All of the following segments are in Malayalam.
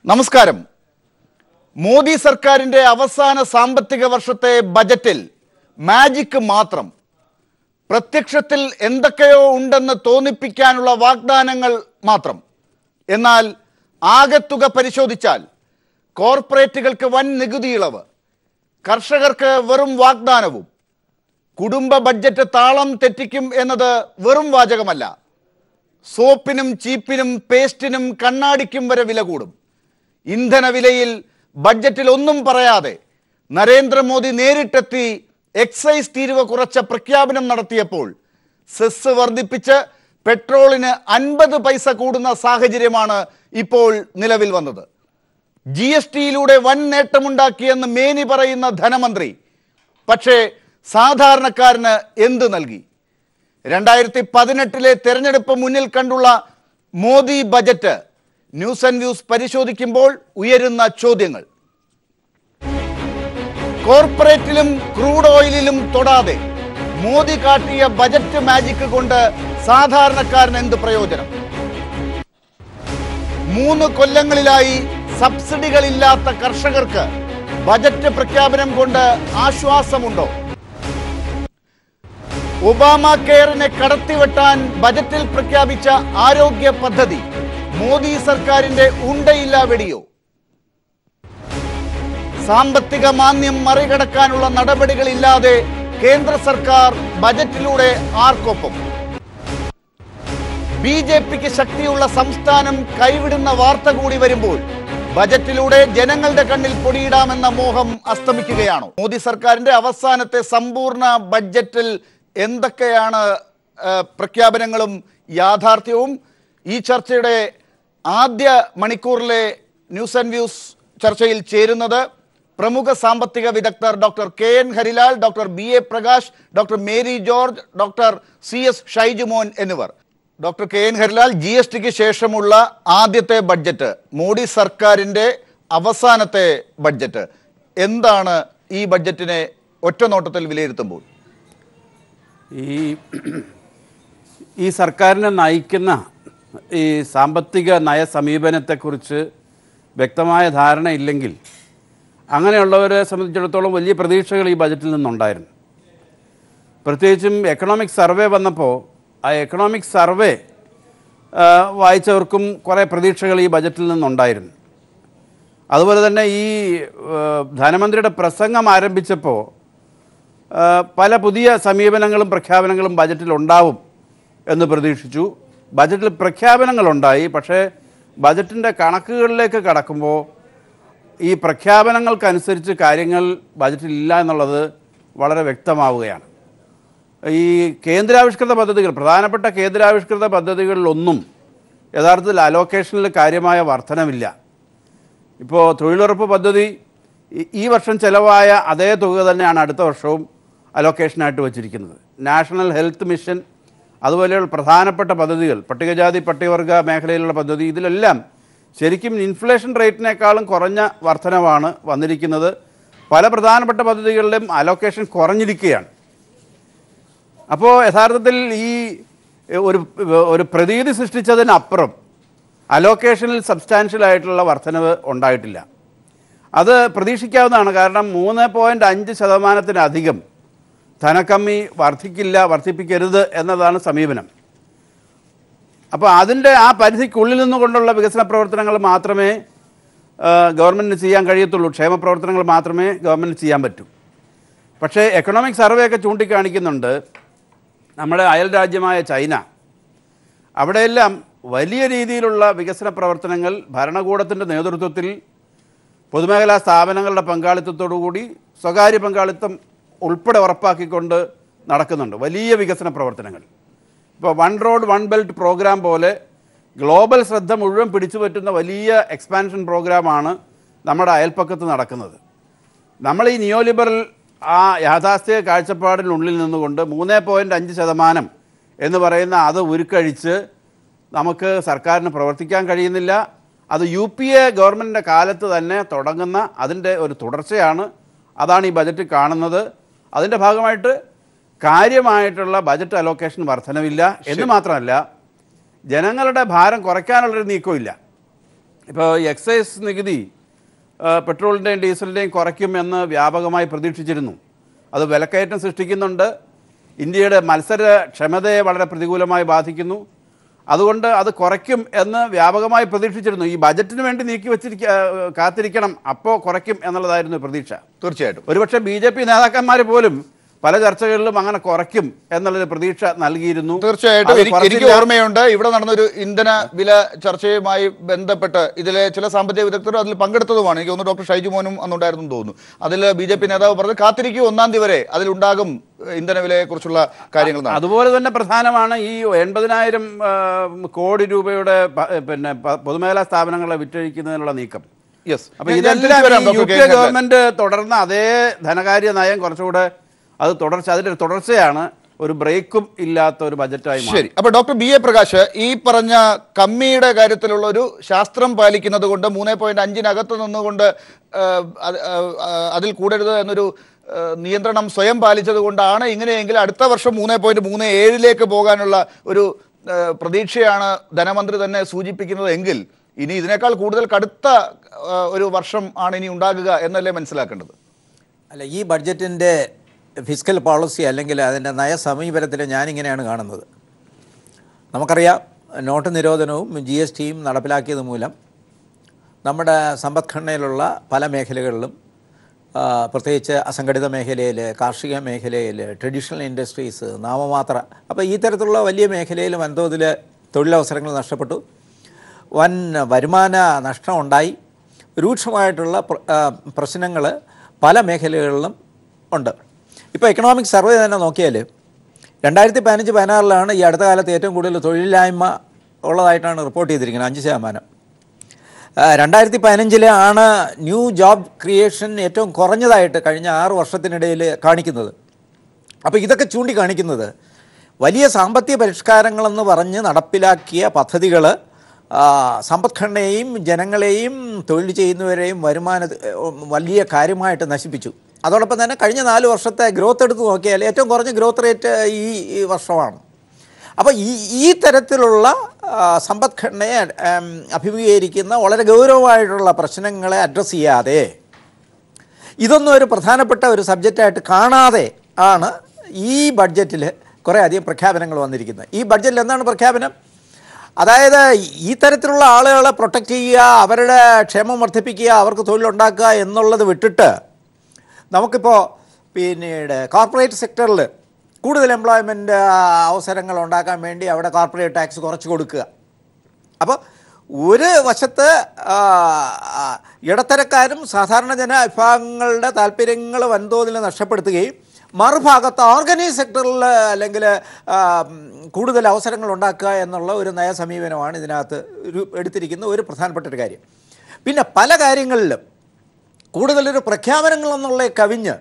നമസ്കാരം മോദി സർക്കാരിന്റെ അവസാന സാമ്പത്തിക വർഷത്തെ ബജറ്റിൽ മാജിക് മാത്രം പ്രത്യക്ഷത്തിൽ എന്തൊക്കെയോ ഉണ്ടെന്ന് തോന്നിപ്പിക്കാനുള്ള വാഗ്ദാനങ്ങൾ മാത്രം എന്നാൽ ആകെത്തുക പരിശോധിച്ചാൽ കോർപ്പറേറ്റുകൾക്ക് വൻ നികുതി ഇളവ് കർഷകർക്ക് വെറും വാഗ്ദാനവും കുടുംബ ബഡ്ജറ്റ് താളം തെറ്റിക്കും എന്നത് വെറും വാചകമല്ല സോപ്പിനും ചീപ്പിനും പേസ്റ്റിനും കണ്ണാടിക്കും വരെ വില കൂടും ഇന്ധന വിലയിൽ ബഡ്ജറ്റിൽ ഒന്നും പറയാതെ നരേന്ദ്രമോദി നേരിട്ടെത്തി എക്സൈസ് തീരുവ കുറച്ച പ്രഖ്യാപനം നടത്തിയപ്പോൾ സെസ് വർദ്ധിപ്പിച്ച് പെട്രോളിന് അൻപത് പൈസ കൂടുന്ന സാഹചര്യമാണ് ഇപ്പോൾ നിലവിൽ വന്നത് ജി എസ് ടിയിലൂടെ വൻ നേട്ടമുണ്ടാക്കിയെന്ന് മേനി പറയുന്ന ധനമന്ത്രി പക്ഷേ സാധാരണക്കാരന് എന്ത് നൽകി രണ്ടായിരത്തി പതിനെട്ടിലെ തെരഞ്ഞെടുപ്പ് മുന്നിൽ കണ്ടുള്ള Modi budget news and views പരിശോധിക്കുമ്പോൾ ഉയരുന്ന ചോദ്യങ്ങൾ കോർപ്പറേറ്റിലും ക്രൂഡ് ഓയിലിലും തൊടാതെ മോദി കാട്ടിയ ബജറ്റ് മാജിക് കൊണ്ട് സാധാരണക്കാരന് എന്ത് പ്രയോജനം മൂന്ന് കൊല്ലങ്ങളിലായി സബ്സിഡികളില്ലാത്ത കർഷകർക്ക് ബജറ്റ് പ്രഖ്യാപനം കൊണ്ട് ആശ്വാസമുണ്ടോ ഒബാമ കെയറിനെ കടത്തിവെട്ടാൻ ബജറ്റിൽ പ്രഖ്യാപിച്ച ആരോഗ്യ പദ്ധതി മോദി സർക്കാരിന്റെ ഉണ്ടയില്ല വെടിയോ സാമ്പത്തിക മാന്ദ്യം മറികടക്കാനുള്ള നടപടികളില്ലാതെ കേന്ദ്ര സർക്കാർ ബജറ്റിലൂടെ ആർക്കൊപ്പം ബി ജെ പിക്ക് ശക്തിയുള്ള സംസ്ഥാനം കൈവിടുന്ന വാർത്ത കൂടി വരുമ്പോൾ ബജറ്റിലൂടെ ജനങ്ങളുടെ കണ്ണിൽ പൊടിയിടാമെന്ന മോഹം അസ്തമിക്കുകയാണോ മോദി സർക്കാരിന്റെ അവസാനത്തെ സമ്പൂർണ്ണ ബഡ്ജറ്റിൽ എന്തൊക്കെയാണ് ആ, പ്രഖ്യാപനങ്ങളും യാഥാർത്ഥ്യവും ഈ ചർച്ചയുടെ ആദ്യ മണിക്കൂറിലെ ന്യൂസ് ആൻഡ് വ്യൂസ് ചർച്ചയിൽ ചേരുന്നത് പ്രമുഖ സാമ്പത്തിക വിദഗ്ധർ doctor K N Harilal doctor B A Prakash doctor Mary George doctor C S Shaijumon എന്നിവർ doctor K N Harilal G S ടിക്ക് ശേഷമുള്ള ആദ്യത്തെ ബഡ്ജറ്റ് മോഡി സർക്കാരിന്റെ അവസാനത്തെ ബഡ്ജറ്റ് എന്താണ് ഈ ബഡ്ജറ്റിനെ ഒറ്റ നോട്ടത്തിൽ വിലയിരുത്തുമ്പോൾ ഈ ഈ സർക്കാരിനെ നയിക്കുന്ന ഈ സാമ്പത്തിക നയ സമീപനത്തെക്കുറിച്ച് വ്യക്തമായ ധാരണയില്ലെങ്കിൽ അങ്ങനെയുള്ളവരെ സംബന്ധിച്ചിടത്തോളം വലിയ പ്രതീക്ഷകൾ ഈ ബജറ്റിൽ നിന്നുണ്ടായിരുന്നു പ്രത്യേകിച്ചും എക്കണോമിക് സർവേ വന്നപ്പോൾ ആ എക്കണോമിക് സർവേ ആ, വായിച്ചവർക്കും കുറേ പ്രതീക്ഷകൾ ഈ ബജറ്റിൽ നിന്നുണ്ടായിരുന്നു അതുപോലെ തന്നെ ഈ ആ, ധനമന്ത്രിയുടെ പ്രസംഗം ആരംഭിച്ചപ്പോൾ ആ, പല പുതിയ സമീപനങ്ങളും പ്രഖ്യാപനങ്ങളും ബജറ്റിൽ ഉണ്ടാവും എന്ന് പ്രതീക്ഷിച്ചു ബജറ്റിൽ പ്രഖ്യാപനങ്ങളുണ്ടായി പക്ഷേ ബജറ്റിൻ്റെ കണക്കുകളിലേക്ക് കടക്കുമ്പോൾ ഈ പ്രഖ്യാപനങ്ങൾക്കനുസരിച്ച് കാര്യങ്ങൾ ബജറ്റിൽ ഇല്ല എന്നുള്ളത് വളരെ വ്യക്തമാവുകയാണ് ഈ കേന്ദ്രാവിഷ്കൃത പദ്ധതികൾ പ്രധാനപ്പെട്ട കേന്ദ്രാവിഷ്കൃത പദ്ധതികളിലൊന്നും യഥാർത്ഥത്തിൽ അലോക്കേഷനിൽ കാര്യമായ വർധനമില്ല ഇപ്പോൾ തൊഴിലുറപ്പ് പദ്ധതി ഈ- ഈ വർഷം ചിലവായ അതേ തുക തന്നെയാണ് അടുത്ത വർഷവും അലോക്കേഷനായിട്ട് വച്ചിരിക്കുന്നത് നാഷണൽ ഹെൽത്ത് മിഷൻ അതുപോലെയുള്ള പ്രധാനപ്പെട്ട പദ്ധതികൾ പട്ടികജാതി പട്ടികവർഗ മേഖലയിലുള്ള പദ്ധതി ഇതിലെല്ലാം ശരിക്കും ഇൻഫ്ലേഷൻ റേറ്റിനേക്കാളും കുറഞ്ഞ വർധനവാണ് വന്നിരിക്കുന്നത് പല പ്രധാനപ്പെട്ട പദ്ധതികളിലും അലോക്കേഷൻ കുറഞ്ഞിരിക്കുകയാണ് അപ്പോൾ യഥാർത്ഥത്തിൽ ഈ ഒരു ഒരു പ്രതീതി സൃഷ്ടിച്ചതിനപ്പുറം അലോക്കേഷനിൽ സബ്സ്റ്റാൻഷ്യൽ ആയിട്ടുള്ള വർധനവ് ഉണ്ടായിട്ടില്ല അത് പ്രതീക്ഷിക്കാവുന്നതാണ് കാരണം മൂന്ന് പോയിൻ്റ് അഞ്ച് ശതമാനത്തിലധികം ധനക്കമ്മി വർദ്ധിക്കില്ല വർദ്ധിപ്പിക്കരുത് എന്നതാണ് സമീപനം അപ്പോൾ അതിൻ്റെ ആ പരിധിക്കുള്ളിൽ നിന്നുകൊണ്ടുള്ള വികസന പ്രവർത്തനങ്ങൾ മാത്രമേ ആ, ഗവൺമെൻറ്റിന് ചെയ്യാൻ കഴിയത്തുള്ളൂ ക്ഷേമ പ്രവർത്തനങ്ങൾ മാത്രമേ ഗവൺമെൻറ് ചെയ്യാൻ പറ്റൂ പക്ഷേ എക്കണോമിക് സർവേ ഒക്കെ ചൂണ്ടിക്കാണിക്കുന്നുണ്ട് നമ്മുടെ അയൽ രാജ്യമായ ചൈന അവിടെയെല്ലാം വലിയ രീതിയിലുള്ള വികസന പ്രവർത്തനങ്ങൾ ഭരണകൂടത്തിൻ്റെ നേതൃത്വത്തിൽ പൊതുമേഖലാ സ്ഥാപനങ്ങളുടെ പങ്കാളിത്തത്തോടുകൂടി സ്വകാര്യ പങ്കാളിത്തം ഉൾപ്പെടെ ഉറപ്പാക്കിക്കൊണ്ട് നടക്കുന്നുണ്ട് വലിയ വികസന പ്രവർത്തനങ്ങൾ ഇപ്പോൾ one road one belt program പോലെ ഗ്ലോബൽ ശ്രദ്ധ മുഴുവൻ പിടിച്ചു പറ്റുന്ന വലിയ എക്സ്പാൻഷൻ പ്രോഗ്രാമാണ് നമ്മുടെ അയൽപ്പക്കത്ത് നടക്കുന്നത് നമ്മൾ ഈ നിയോലിബറൽ ആ യാഥാസ്ഥിക കാഴ്ചപ്പാടിനുള്ളിൽ നിന്നുകൊണ്ട് മൂന്ന് പോയിൻ്റ് അഞ്ച് ശതമാനം എന്ന് പറയുന്ന അത് ഉരുക്കഴിച്ച് നമുക്ക് സർക്കാരിന് പ്രവർത്തിക്കാൻ കഴിയുന്നില്ല അത് യു പി എ ഗവൺമെൻറ്റിൻ്റെ കാലത്ത് തന്നെ തുടങ്ങുന്ന അതിൻ്റെ ഒരു തുടർച്ചയാണ് അതാണ് ഈ ബജറ്റ് കാണുന്നത് അതിൻ്റെ ഭാഗമായിട്ട് കാര്യമായിട്ടുള്ള ബജറ്റ് അലോക്കേഷൻ വർധനവില്ല എന്ന് മാത്രമല്ല ജനങ്ങളുടെ ഭാരം കുറയ്ക്കാനുള്ളൊരു നീക്കമില്ല ഇപ്പോൾ എക്സൈസ് നികുതി ആ, പെട്രോളിൻ്റെയും ഡീസലിൻ്റെയും കുറയ്ക്കുമെന്ന് വ്യാപകമായി പ്രതീക്ഷിച്ചിരുന്നു അത് വിലക്കയറ്റം സൃഷ്ടിക്കുന്നുണ്ട് ഇന്ത്യയുടെ മത്സര ക്ഷമതയെ വളരെ പ്രതികൂലമായി ബാധിക്കുന്നു അതുകൊണ്ട് അത് കുറയ്ക്കും എന്ന് വ്യാപകമായി പ്രതീക്ഷിച്ചിരുന്നു ഈ ബജറ്റിന് വേണ്ടി നീക്കി വെച്ചിരിക്ക ആ, കാത്തിരിക്കണം അപ്പോൾ കുറയ്ക്കും എന്നുള്ളതായിരുന്നു പ്രതീക്ഷ തീർച്ചയായിട്ടും ഒരുപക്ഷെ ബി ജെ പി നേതാക്കന്മാർ പോലും പല ചർച്ചകളിലും അങ്ങനെ കുറയ്ക്കും എന്നുള്ളൊരു പ്രതീക്ഷ നൽകിയിരുന്നു തീർച്ചയായിട്ടും അത് എനിക്ക് എനിക്ക് കുറച്ചില്ല. ഓർമ്മയുണ്ട് ഇവിടെ നടന്നൊരു ഇന്ധന വില ചർച്ചയുമായി ബന്ധപ്പെട്ട് ഇതിലെ ചില സാമ്പത്തിക വിദഗ്ധരും അതിൽ പങ്കെടുത്തതുമാണ് എനിക്ക് തോന്നുന്നു ഡോക്ടർ ഷൈജു മോനും അന്നുണ്ടായിരുന്നു എന്ന് തോന്നുന്നു അതിൽ ബി ജെ പി നേതാവ് പറഞ്ഞത് കാത്തിരിക്കൂ ഒന്നാം തീയതി വരെ അതിലുണ്ടാകും ഏഹ്, ഇന്ധന വിലയെക്കുറിച്ചുള്ള കാര്യങ്ങൾ എന്നാണ്. അതുപോലെ തന്നെ പ്രധാനമാണ് ഈ എൺപതിനായിരം ആ, കോടി രൂപയുടെ പ- പിന്നെ പ- പൊതുമേഖലാ സ്ഥാപനങ്ങളെ വിറ്റഴിക്കുന്നതിനുള്ള നീക്കം യെസ് അപ്പൊ ഞാൻ- ഞാൻ ഇതെല്ലാം തിരിച്ചു വരാം, ഈ doctor U K. P A Harilal. Government തുടർന്ന അതേ ധനകാര്യ നയം കുറച്ചുകൂടെ അത് തുടർച്ച അതിന്റെ ഒരു തുടർച്ചയാണ് ഒരു ബ്രേക്കും ഇല്ലാത്ത ഒരു ബജറ്റായി മാറി ശരി അപ്പൊ ഡോക്ടർ ബി എ പ്രകാശ് ഈ പറഞ്ഞ കമ്മിയുടെ കാര്യത്തിലുള്ള ഒരു ശാസ്ത്രം പാലിക്കുന്നത് കൊണ്ട് മൂന്ന് പോയിന്റ് അഞ്ചിനകത്ത് നിന്നുകൊണ്ട് ആ, അത്, ആ, ആ, അതിൽ കൂടരുത് എന്നൊരു ആ, നിയന്ത്രണം സ്വയം പാലിച്ചത് കൊണ്ടാണ് ഇങ്ങനെയെങ്കിൽ അടുത്ത വർഷം മൂന്ന് പോയിന്റ് മൂന്ന് ഏഴിലേക്ക് പോകാനുള്ള ഒരു ആ, പ്രതീക്ഷയാണ് ധനമന്ത്രി തന്നെ സൂചിപ്പിക്കുന്നത് എങ്കിൽ ഇനി ഇതിനേക്കാൾ കൂടുതൽ കടുത്ത ആ, ഒരു വർഷം ആണ് ഇനി ഉണ്ടാകുക എന്നല്ലേ മനസ്സിലാക്കേണ്ടത് അല്ല ഈ ബഡ്ജറ്റിൻ്റെ ഫിസിക്കൽ പോളിസി അല്ലെങ്കിൽ അതിൻ്റെ നയസമീപനത്തിൽ ഞാനിങ്ങനെയാണ് കാണുന്നത് നമുക്കറിയാം നോട്ട് നിരോധനവും ജി എസ് ടിയും നടപ്പിലാക്കിയത് മൂലം നമ്മുടെ സമ്പദ്ഘടനയിലുള്ള പല മേഖലകളിലും ആ, പ്രത്യേകിച്ച് അസംഘടിത മേഖലയിൽ കാർഷിക മേഖലയിൽ ട്രഡീഷണൽ ഇൻഡസ്ട്രീസ് നാമമാത്ര അപ്പോൾ ഈ തരത്തിലുള്ള വലിയ മേഖലയിൽ വൻതോതിൽ തൊഴിലവസരങ്ങൾ നഷ്ടപ്പെട്ടു വൻ വരുമാന നഷ്ടം ഉണ്ടായി രൂക്ഷമായിട്ടുള്ള പ്രശ്നങ്ങൾ പല മേഖലകളിലും ഉണ്ട് ഇപ്പോൾ എക്കണോമിക് സർവേ തന്നെ നോക്കിയാൽ രണ്ടായിരത്തി പതിനഞ്ച് പതിനാറിലാണ് ഈ അടുത്ത കാലത്ത് ഏറ്റവും കൂടുതൽ തൊഴിലില്ലായ്മ ഉള്ളതായിട്ടാണ് റിപ്പോർട്ട് ചെയ്തിരിക്കുന്നത് അഞ്ച് ശതമാനം രണ്ടായിരത്തി പതിനഞ്ചിലെ ആണ് ന്യൂ ജോബ് ക്രിയേഷൻ ഏറ്റവും കുറഞ്ഞതായിട്ട് കഴിഞ്ഞ ആറ് വർഷത്തിനിടയിൽ കാണിക്കുന്നത് അപ്പോൾ ഇതൊക്കെ ചൂണ്ടിക്കാണിക്കുന്നത് വലിയ സാമ്പത്തിക പരിഷ്കാരങ്ങളെന്ന് പറഞ്ഞ് നടപ്പിലാക്കിയ പദ്ധതികൾ സമ്പദ്ഘടനയെയും ജനങ്ങളെയും തൊഴിൽ ചെയ്യുന്നവരെയും വരുമാന വലിയ കാര്യമായിട്ട് നശിപ്പിച്ചു അതോടൊപ്പം തന്നെ കഴിഞ്ഞ നാല് വർഷത്തെ ഗ്രോത്ത് എടുത്ത് നോക്കിയാൽ ഏറ്റവും കുറഞ്ഞ ഗ്രോത്ത് റേറ്റ് ഈ ഈ വർഷമാണ് അപ്പോൾ ഈ ഈ തരത്തിലുള്ള ആ, സമ്പദ്ഘടനയെ ഉം, അഭിമുഖീകരിക്കുന്ന വളരെ ഗൗരവമായിട്ടുള്ള പ്രശ്നങ്ങളെ അഡ്രസ്സ് ചെയ്യാതെ ഇതൊന്നും ഒരു പ്രധാനപ്പെട്ട ഒരു സബ്ജക്റ്റായിട്ട് കാണാതെ ആണ് ഈ ബഡ്ജറ്റിൽ കുറേ അധികം പ്രഖ്യാപനങ്ങൾ വന്നിരിക്കുന്നത് ഈ ബഡ്ജറ്റിൽ എന്താണ് പ്രഖ്യാപനം അതായത് ഈ തരത്തിലുള്ള ആളുകളെ പ്രൊട്ടക്റ്റ് ചെയ്യുക അവരുടെ ക്ഷേമം വർദ്ധിപ്പിക്കുക അവർക്ക് തൊഴിലുണ്ടാക്കുക എന്നുള്ളത് വിട്ടിട്ട് നമുക്കിപ്പോൾ പിന്നീട് കോർപ്പറേറ്റ് സെക്ടറിൽ കൂടുതൽ എംപ്ലോയ്മെൻറ്റ് അവസരങ്ങൾ ഉണ്ടാക്കാൻ വേണ്ടി അവിടെ കോർപ്പറേറ്റ് ടാക്സ് കുറച്ച് കൊടുക്കുക അപ്പോൾ ഒരു വശത്ത് ആ, ആ, ഇടത്തരക്കാരും സാധാരണ ജന വിഭാഗങ്ങളുടെ താല്പര്യങ്ങൾ വൻതോതിൽ നഷ്ടപ്പെടുത്തുകയും മറുഭാഗത്ത് ഓർഗനൈസ് സെക്ടറിൽ അല്ലെങ്കിൽ ആ, ഉം, കൂടുതൽ അവസരങ്ങൾ ഉണ്ടാക്കുക എന്നുള്ള ഒരു നയസമീപനമാണ് ഇതിനകത്ത് ഒരു എടുത്തിരിക്കുന്ന ഒരു പ്രധാനപ്പെട്ട ഒരു കാര്യം പിന്നെ പല കാര്യങ്ങളിലും കൂടുതലൊരു പ്രഖ്യാപനങ്ങൾ എന്നുള്ള കവിഞ്ഞ്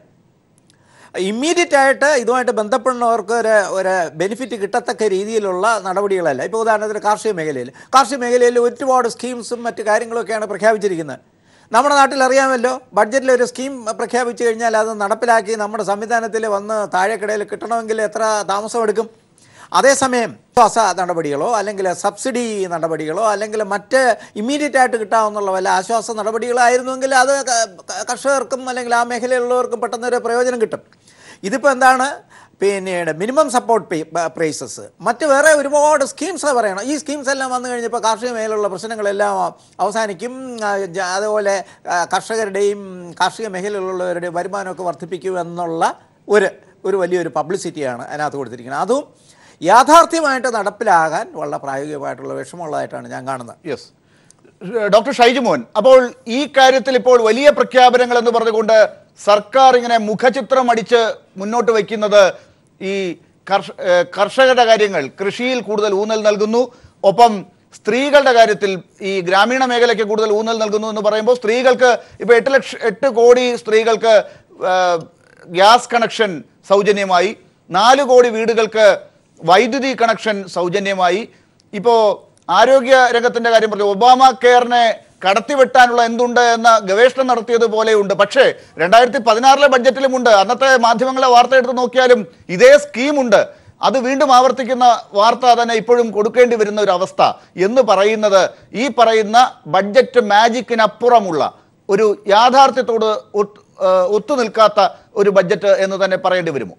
ഇമ്മീഡിയറ്റ് ആയിട്ട് ഇതുമായിട്ട് ബന്ധപ്പെടുന്നവർക്ക് ഒരു ഒരു ബെനിഫിറ്റ് കിട്ടത്തക്ക രീതിയിലുള്ള നടപടികളല്ല ഇപ്പോൾ ഉദാഹരണത്തിന് കാർഷിക മേഖലയിൽ കാർഷിക മേഖലയിൽ ഒരുപാട് സ്കീംസും മറ്റു കാര്യങ്ങളൊക്കെയാണ് പ്രഖ്യാപിച്ചിരിക്കുന്നത് നമ്മുടെ നാട്ടിൽ അറിയാമല്ലോ ബഡ്ജറ്റിൽ ഒരു സ്കീം പ്രഖ്യാപിച്ചു കഴിഞ്ഞാൽ അത് നടപ്പിലാക്കി നമ്മുടെ സംവിധാനത്തിൽ വന്ന് താഴെക്കിടയിൽ കിട്ടണമെങ്കിൽ എത്ര താമസമെടുക്കും അതേസമയം ശ്വാസ നടപടികളോ അല്ലെങ്കിൽ സബ്സിഡി നടപടികളോ അല്ലെങ്കിൽ മറ്റ് ഇമ്മീഡിയറ്റ് ആയിട്ട് കിട്ടാവുന്ന വല്ല ആശ്വാസ നടപടികളായിരുന്നുവെങ്കിൽ അത് ക- ക- കർഷകർക്കും അല്ലെങ്കിൽ ആ മേഖലയിലുള്ളവർക്കും പെട്ടെന്നൊരു പ്രയോജനം കിട്ടും ഇതിപ്പോൾ എന്താണ് പിന്നീട് മിനിമം സപ്പോർട്ട് പ്രൈസസ് മറ്റ് വേറെ ഒരുപാട് സ്കീംസ് പറയണം ഈ സ്കീംസ് എല്ലാം വന്നു കഴിഞ്ഞപ്പോൾ കാർഷിക മേഖലയിലുള്ള പ്രശ്നങ്ങളെല്ലാം അവസാനിക്കും ആ, ജ- അതുപോലെ ആ, കർഷകരുടെയും കാർഷിക മേഖലയിലുള്ളവരുടെയും വരുമാനമൊക്കെ വർദ്ധിപ്പിക്കും എന്നുള്ള ഒരു ഒരു വലിയൊരു പബ്ലിസിറ്റിയാണ് അതിനകത്ത് കൊടുത്തിരിക്കുന്നത് അതും യാഥാർത്ഥ്യമായിട്ട് നടപ്പിലാകാൻ വളരെ പ്രായോഗികമായിട്ടുള്ള വിഷമമുള്ളതായിട്ടാണ് ഞാൻ കാണുന്നത് യെസ് ഡോക്ടർ ഷൈജുമോൻ അപ്പോൾ ഈ കാര്യത്തിൽ ഇപ്പോൾ വലിയ പ്രഖ്യാപനങ്ങൾ എന്ന് പറഞ്ഞുകൊണ്ട് സർക്കാർ ഇങ്ങനെ മുഖചിത്രം അടിച്ച് മുന്നോട്ട് വയ്ക്കുന്നത് ഈ കർഷ- ഏഹ് കർഷകരുടെ കാര്യങ്ങൾ കൃഷിയിൽ കൂടുതൽ ഊന്നൽ നൽകുന്നു ഒപ്പം സ്ത്രീകളുടെ കാര്യത്തിൽ ഈ ഗ്രാമീണ മേഖലയ്ക്ക് കൂടുതൽ ഊന്നൽ നൽകുന്നു എന്ന് പറയുമ്പോൾ സ്ത്രീകൾക്ക് ഇപ്പൊ എട്ട് ലക്ഷം എട്ട് കോടി സ്ത്രീകൾക്ക് ഏഹ്, ഗ്യാസ് കണക്ഷൻ സൗജന്യമായി നാല് കോടി വീടുകൾക്ക് വൈദ്യുതി കണക്ഷൻ സൗജന്യമായി ഇപ്പോൾ ആരോഗ്യ രംഗത്തിന്റെ കാര്യം പറഞ്ഞു ഒബാമ കെയറിനെ കടത്തിവെട്ടാനുള്ള എന്തുണ്ട് എന്ന ഗവേഷണം നടത്തിയത് പോലെയുണ്ട് പക്ഷേ രണ്ടായിരത്തി പതിനാറിലെ ബഡ്ജറ്റിലുമുണ്ട് അന്നത്തെ മാധ്യമങ്ങളെ വാർത്ത എടുത്ത് നോക്കിയാലും ഇതേ സ്കീമുണ്ട് അത് വീണ്ടും ആവർത്തിക്കുന്ന വാർത്ത തന്നെ ഇപ്പോഴും കൊടുക്കേണ്ടി വരുന്ന ഒരു അവസ്ഥ എന്ന് പറയുന്നത് ഈ പറയുന്ന ബഡ്ജറ്റ് മാജിക്കിനപ്പുറമുള്ള ഒരു യാഥാർത്ഥ്യത്തോട് ഒത്ത്- ആ, ഒത്തുനിൽക്കാത്ത ഒരു ബഡ്ജറ്റ് എന്ന് തന്നെ പറയേണ്ടി വരുമോ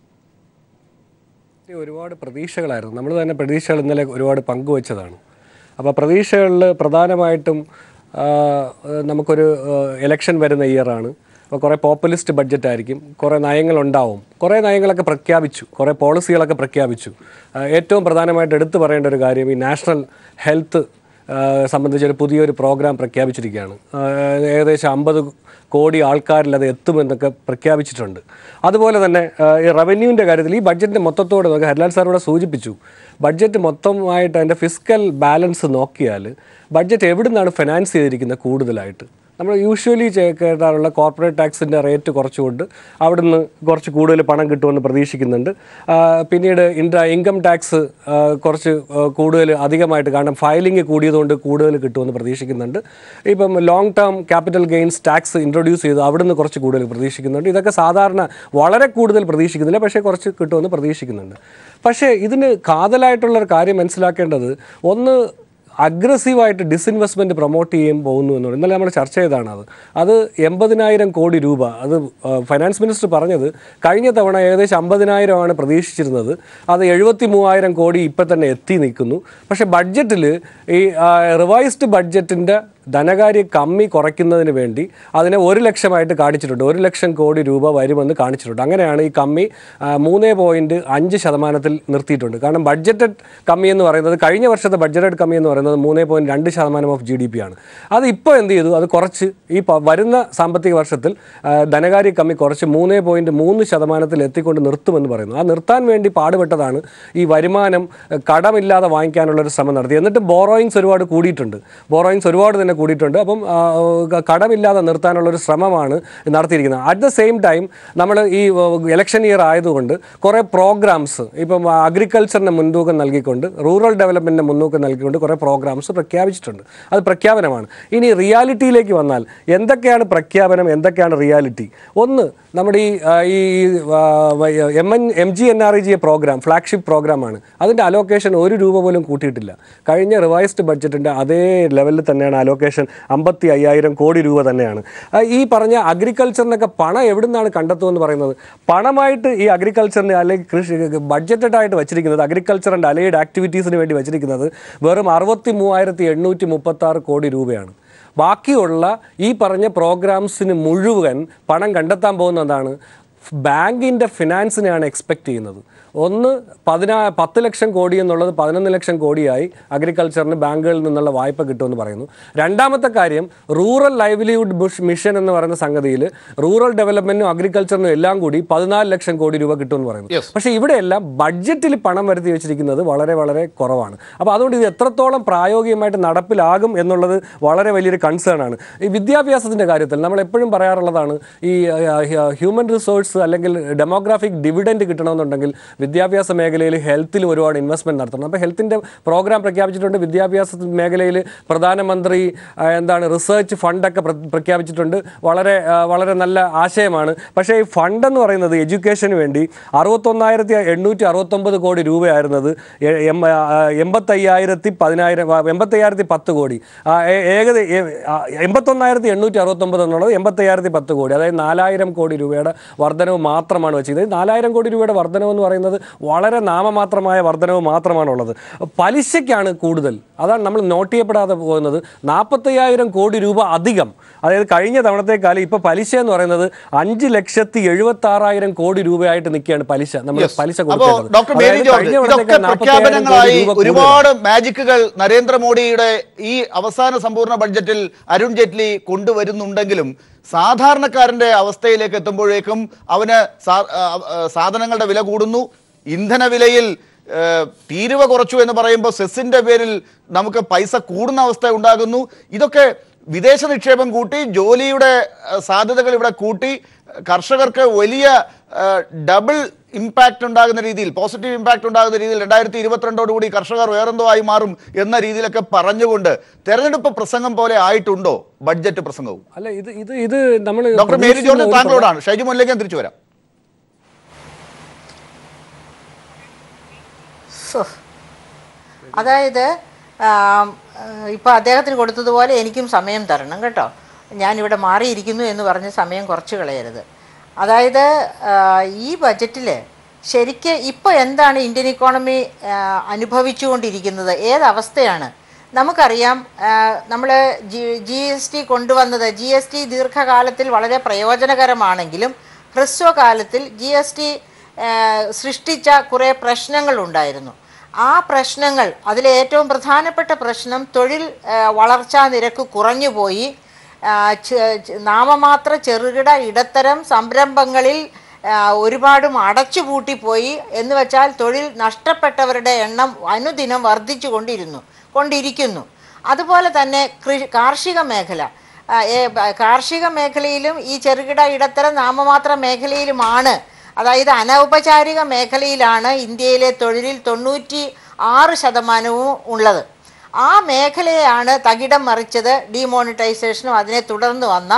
ഒരുപാട് പ്രതീക്ഷകളായിരുന്നു നമ്മൾ തന്നെ പ്രതീക്ഷകൾ ഇന്നലെ ഒരുപാട് പങ്കുവച്ചതാണ് അപ്പോൾ പ്രതീക്ഷകളിൽ പ്രധാനമായിട്ടും ആ, നമുക്കൊരു ഇലക്ഷൻ വരുന്ന ഇയറാണ് അപ്പോൾ കുറേ പോപ്പുലിസ്റ്റ് ബഡ്ജറ്റ് ആയിരിക്കും കുറേ നയങ്ങളുണ്ടാവും കുറേ നയങ്ങളൊക്കെ പ്രഖ്യാപിച്ചു കുറേ പോളിസികളൊക്കെ പ്രഖ്യാപിച്ചു ആ, ഏറ്റവും പ്രധാനമായിട്ട് എടുത്തു പറയേണ്ട ഒരു കാര്യം ഈ നാഷണൽ ഹെൽത്ത് സംബന്ധിച്ചൊരു പുതിയൊരു പ്രോഗ്രാം പ്രഖ്യാപിച്ചിരിക്കുകയാണ് ആ, ഏകദേശം അമ്പത് കോടി ആൾക്കാരിൽ അത് എത്തുമെന്നൊക്കെ പ്രഖ്യാപിച്ചിട്ടുണ്ട് അതുപോലെ തന്നെ ആ, ഈ റവന്യൂവിൻ്റെ കാര്യത്തിൽ ഈ ബഡ്ജറ്റിൻ്റെ മൊത്തത്തോട് നമുക്ക് ഹരിലാൽ സാർ ഇവിടെ സൂചിപ്പിച്ചു ബഡ്ജറ്റ് മൊത്തമായിട്ട് അതിൻ്റെ ഫിസിക്കൽ ബാലൻസ് നോക്കിയാൽ ബഡ്ജറ്റ് എവിടെ നിന്നാണ് ഫിനാൻസ് ചെയ്തിരിക്കുന്നത് കൂടുതലായിട്ട് നമ്മൾ യൂഷ്വലി കേട്ടാറുള്ള കോർപ്പറേറ്റ് ടാക്സിൻ്റെ റേറ്റ് കുറച്ചുകൊണ്ട് അവിടുന്ന് കുറച്ച് കൂടുതൽ പണം കിട്ടുമെന്ന് പ്രതീക്ഷിക്കുന്നുണ്ട് ആ, പിന്നീട് ഇൻട്ര ഇൻകം ടാക്സ് ആ, കുറച്ച് ആ, കൂടുതൽ അധികമായിട്ട് കാരണം ഫയലിംഗ് കൂടിയതുകൊണ്ട് കൂടുതൽ കിട്ടുമെന്ന് പ്രതീക്ഷിക്കുന്നുണ്ട് ഇപ്പം long term capital gains tax introduce ചെയ്ത് അവിടുന്ന് കുറച്ച് കൂടുതൽ പ്രതീക്ഷിക്കുന്നുണ്ട് ഇതൊക്കെ സാധാരണ വളരെ കൂടുതൽ പ്രതീക്ഷിക്കുന്നില്ല പക്ഷേ കുറച്ച് കിട്ടുമെന്ന് പ്രതീക്ഷിക്കുന്നുണ്ട് പക്ഷേ ഇതിന് കാതലായിട്ടുള്ളൊരു കാര്യം മനസ്സിലാക്കേണ്ടത് ഒന്ന് അഗ്രസീവായിട്ട് ഡിസ്ഇൻവെസ്റ്റ്മെൻറ്റ് പ്രൊമോട്ട് ചെയ്യാൻ പോകുന്നു എന്നുള്ളത് ഇന്നലെ നമ്മൾ ചർച്ച ചെയ്തതാണ് അത് അത് എൺപതിനായിരം കോടി രൂപ അത് ആ, ഫൈനാൻസ് മിനിസ്റ്റർ പറഞ്ഞത് കഴിഞ്ഞ തവണ ഏകദേശം അമ്പതിനായിരമാണ് പ്രതീക്ഷിച്ചിരുന്നത് അത് എഴുപത്തി മൂവായിരം കോടി ഇപ്പം തന്നെ എത്തി നിൽക്കുന്നു പക്ഷേ ബഡ്ജറ്റിൽ ഈ റിവൈസ്ഡ് ബഡ്ജറ്റിൻ്റെ ധനകാര്യ കമ്മി കുറയ്ക്കുന്നതിന് വേണ്ടി അതിനെ ഒരു ലക്ഷമായിട്ട് കാണിച്ചിട്ടുണ്ട് ഒരു ലക്ഷം കോടി രൂപ വരുമെന്ന് കാണിച്ചിട്ടുണ്ട് അങ്ങനെയാണ് ഈ കമ്മി മൂന്ന് പോയിൻറ്റ് അഞ്ച് ശതമാനത്തിൽ നിർത്തിയിട്ടുണ്ട് കാരണം ബഡ്ജറ്റഡ് കമ്മി എന്ന് പറയുന്നത് കഴിഞ്ഞ വർഷത്തെ ബഡ്ജറ്റഡ് കമ്മി എന്ന് പറയുന്നത് മൂന്ന് പോയിൻറ്റ് രണ്ട് ശതമാനം ഓഫ് ജി ഡി പി ആണ് അത് ഇപ്പോൾ എന്ത് ചെയ്തു അത് കുറച്ച് ഈ പ- വരുന്ന സാമ്പത്തിക വർഷത്തിൽ ആ, ധനകാര്യ കമ്മി കുറച്ച് മൂന്ന് പോയിൻറ്റ് മൂന്ന് ശതമാനത്തിൽ എത്തിക്കൊണ്ട് നിർത്തുമെന്ന് പറയുന്നു ആ നിർത്താൻ വേണ്ടി പാടുപെട്ടതാണ് ഈ വരുമാനം ആ, കടമില്ലാതെ വാങ്ങിക്കാനുള്ള ഒരു ശ്രമം നടത്തി എന്നിട്ട് ബോറോയിങ്സ് ഒരുപാട് കൂടിയിട്ടുണ്ട് ബോറോയിങ്സ് ഒരുപാട് തന്നെ കൂടിയിട്ടുണ്ട് അപ്പം ആ, ക- കടമില്ലാതെ നിർത്താനുള്ള ഒരു ശ്രമമാണ് നടത്തിയിരിക്കുന്നത് അറ്റ് ദ സെയിം ടൈം നമ്മൾ ഈ ഇലക്ഷൻ ഇയർ ആയതുകൊണ്ട് കുറേ പ്രോഗ്രാംസ് ഇപ്പം അഗ്രികൾച്ചറിന് മുൻതൂക്കം നൽകിക്കൊണ്ട് റൂറൽ ഡെവലപ്മെൻറ്റിന് മുൻതൂക്കം നൽകിക്കൊണ്ട് കുറേ പ്രോഗ്രാംസ് പ്രഖ്യാപിച്ചിട്ടുണ്ട് അത് പ്രഖ്യാപനമാണ് ഇനി റിയാലിറ്റിയിലേക്ക് വന്നാൽ എന്തൊക്കെയാണ് പ്രഖ്യാപനം എന്തൊക്കെയാണ് റിയാലിറ്റി ഒന്ന് നമ്മുടെ ഈ ആ, ഈ M N M G N R E G program flagship പ്രോഗ്രാമാണ് അതിൻ്റെ അലോക്കേഷൻ ഒരു രൂപ പോലും കൂട്ടിയിട്ടില്ല കഴിഞ്ഞ റിവൈസ്ഡ് ബഡ്ജറ്റിൻ്റെ അതേ ലെവലിൽ തന്നെയാണ് അലോക്കേഷൻ അമ്പത്തി അയ്യായിരം കോടി രൂപ തന്നെയാണ് ആ, ഈ പറഞ്ഞ അഗ്രികൾച്ചറിനൊക്കെ പണം എവിടെ നിന്നാണ് കണ്ടെത്തുമെന്ന് പറയുന്നത് പണമായിട്ട് ഈ അഗ്രികൾച്ചറിന് അല്ലെങ്കിൽ കൃഷി ബഡ്ജറ്റഡ് ആയിട്ട് വെച്ചിരിക്കുന്നത് അഗ്രികൾച്ചർ ആൻഡ് അലൈഡ് ആക്ടിവിറ്റീസിന് വേണ്ടി വെച്ചിരിക്കുന്നത് വെറും അറുപത്തി മൂവായിരത്തി എണ്ണൂറ്റി മുപ്പത്തി ആറ് കോടി രൂപയാണ് ബാക്കിയുള്ള ഈ പറഞ്ഞ പ്രോഗ്രാംസിന് മുഴുവൻ പണം കണ്ടെത്താൻ പോകുന്നതാണ് ബാങ്കിൻ്റെ ഫിനാൻസിനെയാണ് എക്സ്പെക്റ്റ് ചെയ്യുന്നത് ഒന്ന് പതിനാ പത്ത് ലക്ഷം കോടി എന്നുള്ളത് പതിനൊന്ന് ലക്ഷം കോടിയായി അഗ്രികൾച്ചറിന് ബാങ്കുകളിൽ നിന്നുള്ള വായ്പ കിട്ടുമെന്ന് പറയുന്നു രണ്ടാമത്തെ കാര്യം റൂറൽ ലൈവ്ലിഹുഡ് ബുഷ് മിഷൻ എന്ന് പറയുന്ന സംഗതിയിൽ റൂറൽ ഡെവലപ്മെന്റിനും അഗ്രികൾച്ചറിനും എല്ലാം കൂടി പതിനാല് ലക്ഷം കോടി രൂപ കിട്ടുമെന്ന് പറയുന്നു Yes. പക്ഷേ ഇവിടെയെല്ലാം ബഡ്ജറ്റിൽ പണം വരുത്തി വെച്ചിരിക്കുന്നത് വളരെ വളരെ കുറവാണ് അപ്പോൾ അതുകൊണ്ട് ഇത് എത്രത്തോളം പ്രായോഗികമായിട്ട് നടപ്പിലാകും എന്നുള്ളത് വളരെ വലിയൊരു കൺസേൺ ആണ് ഈ വിദ്യാഭ്യാസത്തിൻ്റെ കാര്യത്തിൽ നമ്മൾ എപ്പോഴും പറയാറുള്ളതാണ് ഈ ഹ്യൂമൻ റിസോഴ്സ് അല്ലെങ്കിൽ ഡെമോഗ്രാഫിക് ഡിവിഡൻഡ് കിട്ടണമെന്നുണ്ടെങ്കിൽ വിദ്യാഭ്യാസ മേഖലയിൽ ഹെൽത്തിൽ ഒരുപാട് ഇൻവെസ്റ്റ്മെൻറ്റ് നടത്തണം അപ്പോൾ ഹെൽത്തിൻ്റെ പ്രോഗ്രാം പ്രഖ്യാപിച്ചിട്ടുണ്ട് വിദ്യാഭ്യാസ മേഖലയിൽ പ്രധാനമന്ത്രി ആ, എന്താണ് റിസർച്ച് ഫണ്ടൊക്കെ പ്ര- പ്രഖ്യാപിച്ചിട്ടുണ്ട് വളരെ ആ, വളരെ നല്ല ആശയമാണ് പക്ഷേ ഈ ഫണ്ട് എന്ന് പറയുന്നത് എഡ്യൂക്കേഷന് വേണ്ടി അറുപത്തൊന്നായിരത്തി എണ്ണൂറ്റി അറുപത്തൊമ്പത് കോടി രൂപയായിരുന്നത് എ- എം- ആ, എൺപത്തയ്യായിരത്തി പതിനായിരം ആ, എൺപത്തയ്യായിരത്തി പത്ത് കോടി ആ, ഏ- ഏകദേ ഏ- ആ, എൺപത്തൊന്നായിരത്തി എണ്ണൂറ്റി അറുപത്തൊമ്പത് എന്നുള്ളത് എൺപത്തയ്യായിരത്തി പത്ത് കോടി അതായത് നാലായിരം കോടി രൂപയുടെ വർധനവ് മാത്രമാണ് വെച്ചത് നാലായിരം കോടി രൂപയുടെ വർധനവ് എന്ന് പറയുന്നത് വളരെ നാമമാത്രമായ വർധനവ് മാത്രമാണുള്ളത് പലിശയ്ക്കാണ് കൂടുതൽ അതാണ് നമ്മൾ നോട്ട് ചെയ്യപ്പെടാതെ പോകുന്നത് നാൽപ്പത്തയ്യായിരം കോടി രൂപ അധികം അതായത് കഴിഞ്ഞ തവണത്തേക്കാലം ഇപ്പോൾ പലിശ എന്ന് പറയുന്നത് അഞ്ച് ലക്ഷത്തി എഴുപത്തി ആറായിരം കോടി രൂപയായിട്ട് നിൽക്കുകയാണ് പലിശ നമ്മൾ Yes. പലിശ അപ്പോ കൊടുക്കേണ്ടത്. ഡോക്ടർ മേരി അതായത് ജോർജ് കഴിഞ്ഞ ഇതൊക്കെ തവണത്തേക്കാൾ 40,000 കോടി പ്രഖ്യാപനങ്ങളായി രൂപ കൂടുതലാണ്. ഒരുപാട് മാജിക്കുകൾ നരേന്ദ്രമോദിയുടെ ഈ അവസാന സമ്പൂർണ്ണ ബഡ്ജറ്റിൽ അരുൺ ജെയ്റ്റ്ലി കൊണ്ടുവരുന്നുണ്ടെങ്കിലും സാധാരണക്കാരന്റെ അവസ്ഥയിലേക്ക് എത്തുമ്പോഴേക്കും അവന് സാ- ആ, ആ, സാധനങ്ങളുടെ വില കൂടുന്നു ഇന്ധന വിലയിൽ ഏ, തീരുവ കുറച്ചു എന്ന് പറയുമ്പോൾ സെസ്സിന്റെ പേരിൽ നമുക്ക് പൈസ കൂടുന്ന അവസ്ഥ ഉണ്ടാകുന്നു ഇതൊക്കെ വിദേശ നിക്ഷേപം കൂട്ടി ജോലിയുടെ ഏ, സാധ്യതകൾ ഇവിടെ കൂട്ടി കർഷകർക്ക് വലിയ ഡബിൾ ഇമ്പാക്റ്റ് ഉണ്ടാകുന്ന രീതിയിൽ പോസിറ്റീവ് ഇമ്പാക്റ്റ് ഉണ്ടാകുന്ന രീതിയിൽ രണ്ടായിരത്തി ഇരുപത്തിരണ്ടോടുകൂടി കർഷകർ വേറെന്തോ ആയി മാറും എന്ന രീതിയിലൊക്കെ പറഞ്ഞുകൊണ്ട് തെരഞ്ഞെടുപ്പ് പ്രസംഗം പോലെ ആയിട്ടുണ്ടോ ബഡ്ജറ്റ് പ്രസംഗവും അല്ല ഇത് ഇത് ഇത് നമ്മൾ ഡോക്ടർ മേരി ജോർജ് താങ്കളോടാണ് ഷൈജു മുല്ലേക്കൻ തിരിച്ചു വരാം സോ അതായത് ആം, ഏഹ്, ഇപ്പൊ അദ്ദേഹത്തിന് കൊടുത്തതുപോലെ എനിക്കും സമയം തരണം കേട്ടോ ഞാനിവിടെ മാറിയിരിക്കുന്നു എന്ന് പറഞ്ഞ് സമയം കുറച്ച് കളയരുത് അതായത് ആഹ്, ഈ ബജറ്റിൽ ശരിക്ക് ഇപ്പോൾ എന്താണ് ഇന്ത്യൻ ഇക്കോണമി ആഹ്, അനുഭവിച്ചുകൊണ്ടിരിക്കുന്നത് ഏതവസ്ഥയാണ് നമുക്കറിയാം നമ്മൾ ജി ജി എസ് ടി കൊണ്ടുവന്നത് ജി എസ് ടി ദീർഘകാലത്തിൽ വളരെ പ്രയോജനകരമാണെങ്കിലും ഹ്രസ്വകാലത്തിൽ ജി എസ് ടി സൃഷ്ടിച്ച കുറേ പ്രശ്നങ്ങളുണ്ടായിരുന്നു ആ പ്രശ്നങ്ങൾ അതിലെ ഏറ്റവും പ്രധാനപ്പെട്ട പ്രശ്നം തൊഴിൽ ആ, വളർച്ചാ നിരക്ക് കുറഞ്ഞുപോയി ആ, ചെ- ചെ- നാമമാത്ര ചെറുകിട ഇടത്തരം സംരംഭങ്ങളിൽ ആ, ഒരുപാടും അടച്ചുപൂട്ടിപ്പോയി എന്ന് വെച്ചാൽ തൊഴിൽ നഷ്ടപ്പെട്ടവരുടെ എണ്ണം അനുദിനം വർദ്ധിച്ചു കൊണ്ടിരുന്നു കൊണ്ടിരിക്കുന്നു അതുപോലെ തന്നെ കൃഷി കാർഷിക മേഖല ആ, ഏ, ബ- കാർഷിക മേഖലയിലും ഈ ചെറുകിട ഇടത്തരം നാമമാത്ര മേഖലയിലുമാണ് അതായത് അനൗപചാരിക മേഖലയിലാണ് ഇന്ത്യയിലെ തൊഴിലിൽ തൊണ്ണൂറ്റി ആറ് ശതമാനവും ഉള്ളത് ആ മേഖലയാണ് തകിടം മറിച്ചത് ഡിമോണിറ്റൈസേഷനും അതിനെ തുടർന്ന് വന്ന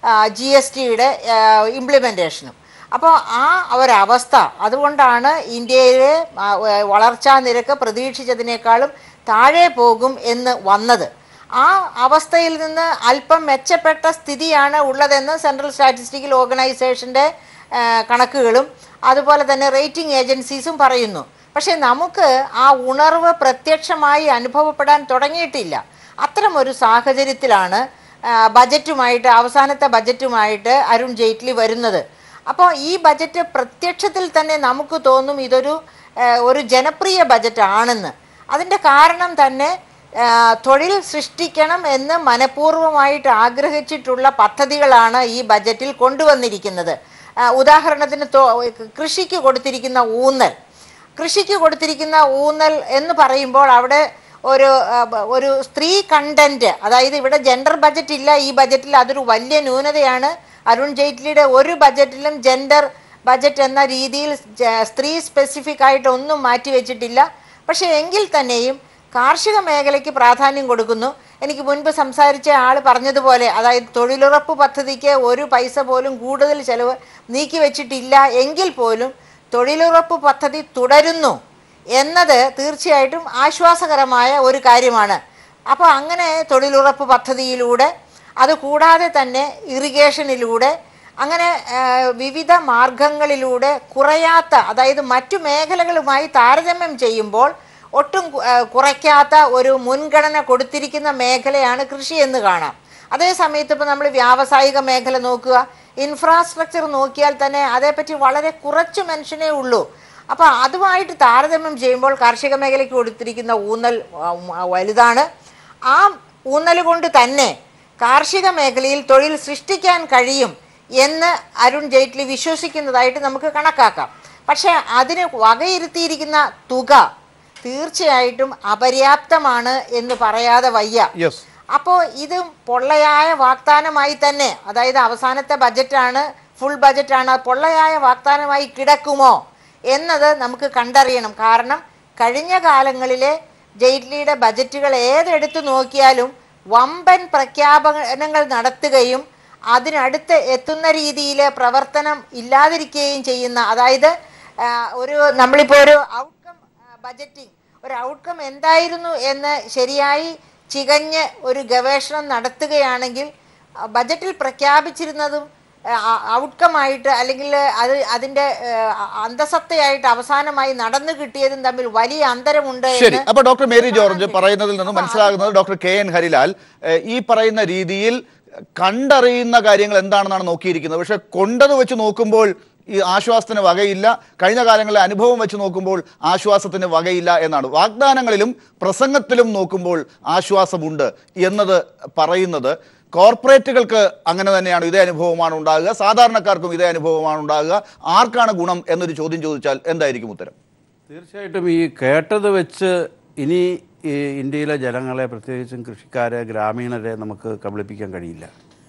ജി എസ് ടിയുടെ ഇംപ്ലിമെൻറ്റേഷനും അപ്പോൾ ആ ഒരവസ്ഥ അതുകൊണ്ടാണ് ഇന്ത്യയിലെ ആ, ഏ, വളർച്ചാ നിരക്ക് പ്രതീക്ഷിച്ചതിനേക്കാളും താഴെ പോകും എന്ന് വന്നത് ആ അവസ്ഥയിൽ നിന്ന് അല്പം മെച്ചപ്പെട്ട സ്ഥിതിയാണ് ഉള്ളതെന്ന് സെൻട്രൽ സ്റ്റാറ്റിസ്റ്റിക്കൽ ഓർഗനൈസേഷൻ്റെ കണക്കുകളും അതുപോലെ തന്നെ റേറ്റിംഗ് ഏജൻസീസും പറയുന്നു പക്ഷേ നമുക്ക് ആ ഉണർവ് പ്രത്യക്ഷമായി അനുഭവപ്പെടാൻ തുടങ്ങിയിട്ടില്ല അത്തരമൊരു സാഹചര്യത്തിലാണ് ആ, ബജറ്റുമായിട്ട് അവസാനത്തെ ബജറ്റുമായിട്ട് അരുൺ ജെയ്റ്റ്ലി വരുന്നത് അപ്പോൾ ഈ ബജറ്റ് പ്രത്യക്ഷത്തിൽ തന്നെ നമുക്ക് തോന്നും ഇതൊരു ആ, ഒരു ജനപ്രിയ ബജറ്റ് ആണെന്ന് അതിൻ്റെ കാരണം തന്നെ ആ, തൊഴിൽ സൃഷ്ടിക്കണം എന്ന് മനഃപൂർവ്വമായിട്ട് ആഗ്രഹിച്ചിട്ടുള്ള പദ്ധതികളാണ് ഈ ബജറ്റിൽ കൊണ്ടുവന്നിരിക്കുന്നത് ആ, ഉദാഹരണത്തിന് തോ- കൃഷിക്ക് കൊടുത്തിരിക്കുന്ന ഊന്നൽ കൃഷിക്ക് കൊടുത്തിരിക്കുന്ന ഊന്നൽ എന്ന് പറയുമ്പോൾ അവിടെ ഒരു ആ, ബ- ഒരു സ്ത്രീ കണ്ടന്റ് അതായത് ഇവിടെ ജെൻഡർ ബജറ്റ് ഇല്ല ഈ ബജറ്റിൽ അതൊരു വലിയ ന്യൂനതയാണ് അരുൺ ജെയ്റ്റ്ലിയുടെ ഒരു ബജറ്റിലും ജെൻഡർ ബജറ്റ് എന്ന രീതിയിൽ ജ- സ്ത്രീ സ്പെസിഫിക് ആയിട്ട് ഒന്നും മാറ്റി വെച്ചിട്ടില്ല പക്ഷേ എങ്കിൽ തന്നെയും കാർഷിക മേഖലയ്ക്ക് പ്രാധാന്യം കൊടുക്കുന്നു എനിക്ക് മുൻപ് സംസാരിച്ച ആൾ പറഞ്ഞതുപോലെ അതായത് തൊഴിലുറപ്പ് പദ്ധതിക്ക് ഒരു പൈസ പോലും കൂടുതൽ ചെലവ് നീക്കി വെച്ചിട്ടില്ല എങ്കിൽ പോലും തൊഴിലുറപ്പ് പദ്ധതി തുടരുന്നു എന്നത് തീർച്ചയായിട്ടും ആശ്വാസകരമായ ഒരു കാര്യമാണ് അപ്പോൾ അങ്ങനെ തൊഴിലുറപ്പ് പദ്ധതിയിലൂടെ അത് കൂടാതെ തന്നെ ഇറിഗേഷനിലൂടെ അങ്ങനെ ആ, വിവിധ മാർഗങ്ങളിലൂടെ കുറയാത്ത അതായത് മറ്റു മേഖലകളുമായി താരതമ്യം ചെയ്യുമ്പോൾ ഒട്ടും കു- ആ, കുറയ്ക്കാത്ത ഒരു മുൻഗണന കൊടുത്തിരിക്കുന്ന മേഖലയാണ് കൃഷി എന്ന് കാണാം അതേ സമയത്ത് ഇപ്പോൾ നമ്മൾ വ്യാവസായിക മേഖല നോക്കുക ഇൻഫ്രാസ്ട്രക്ചർ നോക്കിയാൽ തന്നെ അതേപ്പറ്റി വളരെ കുറച്ച് മെൻഷനേ ഉള്ളൂ അപ്പോൾ അതുമായിട്ട് താരതമ്യം ചെയ്യുമ്പോൾ കാർഷിക മേഖലയ്ക്ക് കൊടുത്തിരിക്കുന്ന ഊന്നൽ ആ, ഉം, ആ, വലുതാണ് ആ ഊന്നൽ കൊണ്ട് തന്നെ കാർഷിക മേഖലയിൽ തൊഴിൽ സൃഷ്ടിക്കാൻ കഴിയും എന്ന് അരുൺ ജെയ്റ്റ്ലി വിശ്വസിക്കുന്നതായിട്ട് നമുക്ക് കണക്കാക്കാം പക്ഷേ അതിന് വകയിരുത്തിയിരിക്കുന്ന തുക തീർച്ചയായിട്ടും അപര്യാപ്തമാണ് എന്ന് പറയാതെ വയ്യ യെസ് അപ്പോൾ ഇത് പൊള്ളയായ വാഗ്ദാനമായി തന്നെ അതായത് അവസാനത്തെ ബജറ്റാണ് ഫുൾ ബജറ്റാണ് അത് പൊള്ളയായ വാഗ്ദാനമായി കിടക്കുമോ എന്നത് നമുക്ക് കണ്ടറിയണം കാരണം കഴിഞ്ഞ കാലങ്ങളിലെ ജെയ്റ്റ്ലിയുടെ ബജറ്റുകൾ ഏതെടുത്തു നോക്കിയാലും വമ്പൻ പ്രഖ്യാപനങ്ങൾ നടത്തുകയും അതിനടുത്ത് എത്തുന്ന രീതിയിൽ പ്രവർത്തനം ഇല്ലാതിരിക്കുകയും ചെയ്യുന്ന അതായത് ആ, ഒരു നമ്മളിപ്പോൾ ഒരു ഔട്ട്കം ബജറ്റിംഗ് ഒരു ഔട്ട്കം എന്തായിരുന്നു എന്ന് ശരിയായി ചികഞ്ഞ് ഒരു ഗവേഷണം നടത്തുകയാണെങ്കിൽ ആ, ബജറ്റിൽ പ്രഖ്യാപിച്ചിരുന്നതും ഔട്ട്കമായിട്ട് അല്ലെങ്കിൽ അത് അതിൻ്റെ അന്തസത്തയായിട്ട് അവസാനമായി നടന്നു കിട്ടിയതും തമ്മിൽ വലിയ അന്തരമുണ്ട് ശരി എന്ന് അപ്പൊ ഡോക്ടർ മേരി ജോർജ് പറയുന്നതിൽ നിന്ന് മനസ്സിലാകുന്നത് ഡോക്ടർ കെ എൻ ഹരിലാൽ ഏഹ്, ഈ പറയുന്ന രീതിയിൽ കണ്ടറിയുന്ന കാര്യങ്ങൾ എന്താണെന്നാണ് നോക്കിയിരിക്കുന്നത് പക്ഷെ കൊണ്ടത് വെച്ച് നോക്കുമ്പോൾ ഈ ആശ്വാസത്തിന് വകയില്ല കഴിഞ്ഞ കാലങ്ങളിലെ അനുഭവം വെച്ച് നോക്കുമ്പോൾ ആശ്വാസത്തിന് വകയില്ല എന്നാണ് വാഗ്ദാനങ്ങളിലും പ്രസംഗത്തിലും നോക്കുമ്പോൾ ആശ്വാസമുണ്ട് എന്നത് പറയുന്നത് കോർപ്പറേറ്റുകൾക്ക് അങ്ങനെ തന്നെയാണ് ഇതേ അനുഭവമാണ് ഉണ്ടാകുക സാധാരണക്കാർക്കും ഇതേ അനുഭവമാണ് ഉണ്ടാകുക ആർക്കാണ് ഗുണം എന്നൊരു ചോദ്യം ചോദിച്ചാൽ എന്തായിരിക്കും ഉത്തരം തീർച്ചയായിട്ടും ഈ കേട്ടത് വെച്ച് ഇനി ഈ ഇന്ത്യയിലെ ജനങ്ങളെ പ്രത്യേകിച്ചും കൃഷിക്കാരെ ഗ്രാമീണരെ നമുക്ക് കബളിപ്പിക്കാൻ കഴിയില്ല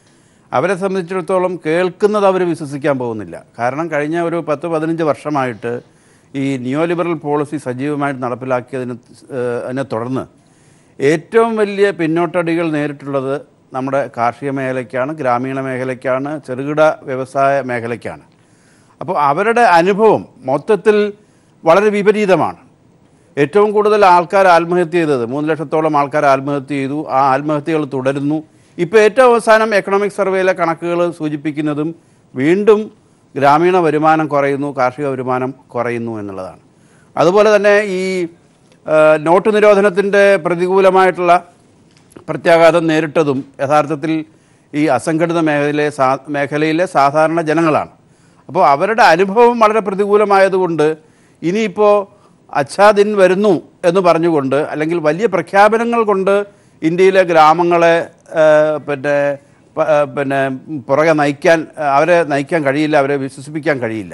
അവരെ സംബന്ധിച്ചിടത്തോളം കേൾക്കുന്നത് അവർ വിശ്വസിക്കാൻ പോകുന്നില്ല കാരണം കഴിഞ്ഞ ഒരു പത്ത് പതിനഞ്ച് വർഷമായിട്ട് ഈ നിയോ ലിബറൽ പോളിസി സജീവമായിട്ട് നടപ്പിലാക്കിയതിന് ഏഹ്, അതിനെ തുടർന്ന് ഏറ്റവും വലിയ പിന്നോട്ടടികൾ നേരിട്ടുള്ളത് നമ്മുടെ കാർഷിക മേഖലയ്ക്കാണ് ഗ്രാമീണ മേഖലയ്ക്കാണ് ചെറുകിട വ്യവസായ മേഖലയ്ക്കാണ് അപ്പോൾ അവരുടെ അനുഭവം മൊത്തത്തിൽ വളരെ വിപരീതമാണ് ഏറ്റവും കൂടുതൽ ആൾക്കാർ ആത്മഹത്യ ചെയ്തത് മൂന്ന് ലക്ഷത്തോളം ആൾക്കാർ ആത്മഹത്യ ചെയ്തു ആ ആത്മഹത്യകൾ തുടരുന്നു ഇപ്പോൾ ഏറ്റവും അവസാനം എക്കണോമിക് സർവേയിലെ കണക്കുകൾ സൂചിപ്പിക്കുന്നതും വീണ്ടും ഗ്രാമീണ വരുമാനം കുറയുന്നു കാർഷിക വരുമാനം കുറയുന്നു എന്നുള്ളതാണ് അതുപോലെ തന്നെ ഈ ആ, നോട്ട് നിരോധനത്തിൻ്റെ പ്രതികൂലമായിട്ടുള്ള പ്രത്യാഘാതം നേരിട്ടതും യഥാർത്ഥത്തിൽ ഈ അസംഘടിത മേഖലയിലെ സാ മേഖലയിലെ സാധാരണ ജനങ്ങളാണ് അപ്പോൾ അവരുടെ അനുഭവം വളരെ പ്രതികൂലമായതുകൊണ്ട് ഇനിയിപ്പോൾ അച്ഛാദിൻ വരുന്നു എന്ന് പറഞ്ഞുകൊണ്ട് അല്ലെങ്കിൽ വലിയ പ്രഖ്യാപനങ്ങൾ കൊണ്ട് ഇന്ത്യയിലെ ഗ്രാമങ്ങളെ ആ, പിന്നെ പ- ആ, പിന്നെ പുറകെ നയിക്കാൻ ആ, അവരെ നയിക്കാൻ കഴിയില്ല അവരെ വിശ്വസിപ്പിക്കാൻ കഴിയില്ല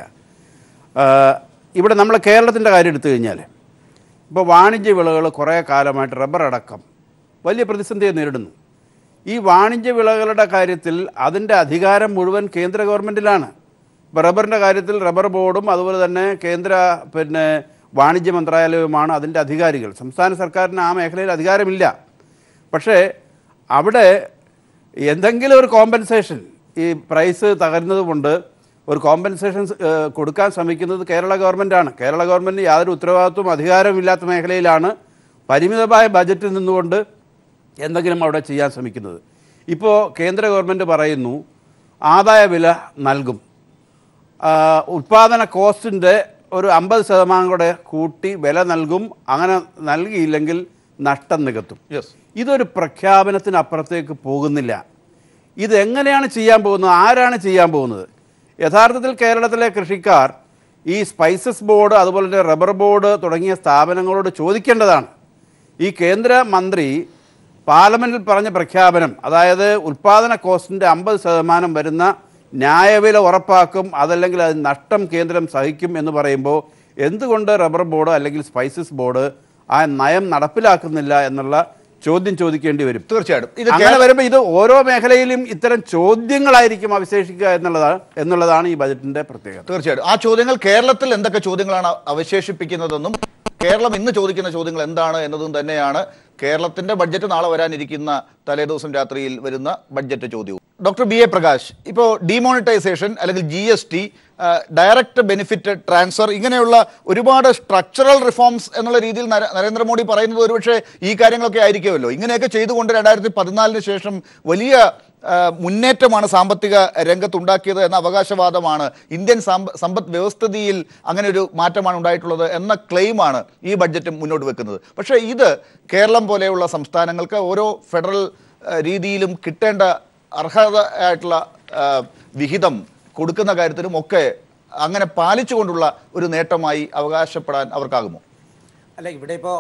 ആ, ഇവിടെ നമ്മൾ കേരളത്തിൻ്റെ കാര്യം എടുത്തു കഴിഞ്ഞാൽ ഇപ്പോൾ വാണിജ്യ വിളകൾ കുറേ കാലമായിട്ട് റബ്ബർ അടക്കം വലിയ പ്രതിസന്ധിയെ നേരിടുന്നു ഈ വാണിജ്യ വിളകളുടെ കാര്യത്തിൽ അതിൻ്റെ അധികാരം മുഴുവൻ കേന്ദ്ര ഗവൺമെൻറ്റിലാണ് ഇപ്പോൾ റബ്ബറിൻ്റെ കാര്യത്തിൽ റബ്ബർ ബോർഡും അതുപോലെ തന്നെ കേന്ദ്ര പിന്നെ വാണിജ്യ മന്ത്രാലയവുമാണ് അതിൻ്റെ അധികാരികൾ സംസ്ഥാന സർക്കാരിന് ആ മേഖലയിൽ അധികാരമില്ല പക്ഷേ അവിടെ എന്തെങ്കിലും ഒരു കോമ്പൻസേഷൻ ഈ പ്രൈസ് തകരുന്നത് കൊണ്ട് ഒരു കോമ്പൻസേഷൻ ഏഹ്, കൊടുക്കാൻ ശ്രമിക്കുന്നത് കേരള ഗവൺമെൻറ്റാണ് കേരള ഗവൺമെൻറ് യാതൊരു ഉത്തരവാദിത്വവും അധികാരമില്ലാത്ത മേഖലയിലാണ് പരിമിതമായ ബജറ്റിൽ നിന്നുകൊണ്ട് എന്തെങ്കിലും അവിടെ ചെയ്യാൻ ശ്രമിക്കുന്നത് ഇപ്പോൾ കേന്ദ്ര ഗവൺമെൻറ് പറയുന്നു ആദായ വില നൽകും ആ, ഉൽപാദന കോസ്റ്റിൻ്റെ ഒരു അമ്പത് ശതമാനം കൂടെ കൂട്ടി വില നൽകും അങ്ങനെ നൽകിയില്ലെങ്കിൽ നഷ്ടം നികത്തും യെസ് ഇതൊരു പ്രഖ്യാപനത്തിനപ്പുറത്തേക്ക് പോകുന്നില്ല ഇതെങ്ങനെയാണ് ചെയ്യാൻ പോകുന്നത് ആരാണ് ചെയ്യാൻ പോകുന്നത് യഥാർത്ഥത്തിൽ കേരളത്തിലെ കൃഷിക്കാർ ഈ സ്പൈസസ് ബോർഡ് അതുപോലെ തന്നെ റബ്ബർ ബോർഡ് തുടങ്ങിയ സ്ഥാപനങ്ങളോട് ചോദിക്കേണ്ടതാണ് ഈ കേന്ദ്ര മന്ത്രി പാർലമെൻറ്റിൽ പറഞ്ഞ പ്രഖ്യാപനം അതായത് ഉൽപ്പാദന കോസ്റ്റിൻ്റെ അമ്പത് ശതമാനം വരുന്ന ന്യായവില ഉറപ്പാക്കും അതല്ലെങ്കിൽ അത് നഷ്ടം കേന്ദ്രം സഹിക്കും എന്ന് പറയുമ്പോൾ എന്തുകൊണ്ട് റബ്ബർ ബോർഡ് അല്ലെങ്കിൽ സ്പൈസസ് ബോർഡ് ആ നയം നടപ്പിലാക്കുന്നില്ല എന്നുള്ള ചോദ്യം ചോദിക്കേണ്ടി വരും തീർച്ചയായിട്ടും ഇത് അങ്ങനെ കേരള- വരുമ്പോൾ ഇത് ഓരോ മേഖലയിലും ഇത്തരം ചോദ്യങ്ങളായിരിക്കും അവശേഷിക്കുക എന്നുള്ളതാണ് എന്നുള്ളതാണ് ഈ ബജറ്റിന്റെ പ്രത്യേകത തീർച്ചയായിട്ടും ആ ചോദ്യങ്ങൾ കേരളത്തിൽ എന്തൊക്കെ ചോദ്യങ്ങളാണ് അവശേഷിപ്പിക്കുന്നതെന്നും കേരളം ഇന്ന് ചോദിക്കുന്ന ചോദ്യങ്ങൾ എന്താണ് എന്നതും തന്നെയാണ് കേരളത്തിന്റെ ബഡ്ജറ്റ് നാളെ വരാനിരിക്കുന്ന തലേദിവസം രാത്രിയിൽ വരുന്ന ബഡ്ജറ്റ് ചോദ്യവും ഡോക്ടർ ബി എ പ്രകാശ് ഇപ്പോൾ ഡിമോണിറ്റൈസേഷൻ അല്ലെങ്കിൽ G S T direct benefit transfer ഇങ്ങനെയുള്ള ഒരുപാട് സ്ട്രക്ചറൽ റിഫോംസ് എന്നുള്ള രീതിയിൽ നര- നരേന്ദ്രമോദി പറയുന്നത് ഒരുപക്ഷെ ഈ കാര്യങ്ങളൊക്കെ ആയിരിക്കുമല്ലോ ഇങ്ങനെയൊക്കെ ചെയ്തുകൊണ്ട് രണ്ടായിരത്തി പതിനാലിന് ശേഷം വലിയ ആ, മുന്നേറ്റമാണ് സാമ്പത്തിക രംഗത്തുണ്ടാക്കിയത് എന്ന അവകാശവാദമാണ് ഇന്ത്യൻ സാമ്പ സമ്പദ് വ്യവസ്ഥിതിയിൽ അങ്ങനെ ഒരു മാറ്റമാണ് ഉണ്ടായിട്ടുള്ളത് എന്ന ക്ലെയിമാണ് ഈ ബഡ്ജറ്റ് മുന്നോട്ട് വെക്കുന്നത് പക്ഷേ ഇത് കേരളം പോലെയുള്ള സംസ്ഥാനങ്ങൾക്ക് ഓരോ ഫെഡറൽ ആ, രീതിയിലും കിട്ടേണ്ട അർഹത ആയിട്ടുള്ള ആ, വിഹിതം കൊടുക്കുന്ന കാര്യത്തിലും ഒക്കെ അങ്ങനെ പാലിച്ചുകൊണ്ടുള്ള ഒരു നേട്ടമായി അവകാശപ്പെടാൻ അവർക്കാകുമോ അല്ല ഇവിടെ ഇപ്പോൾ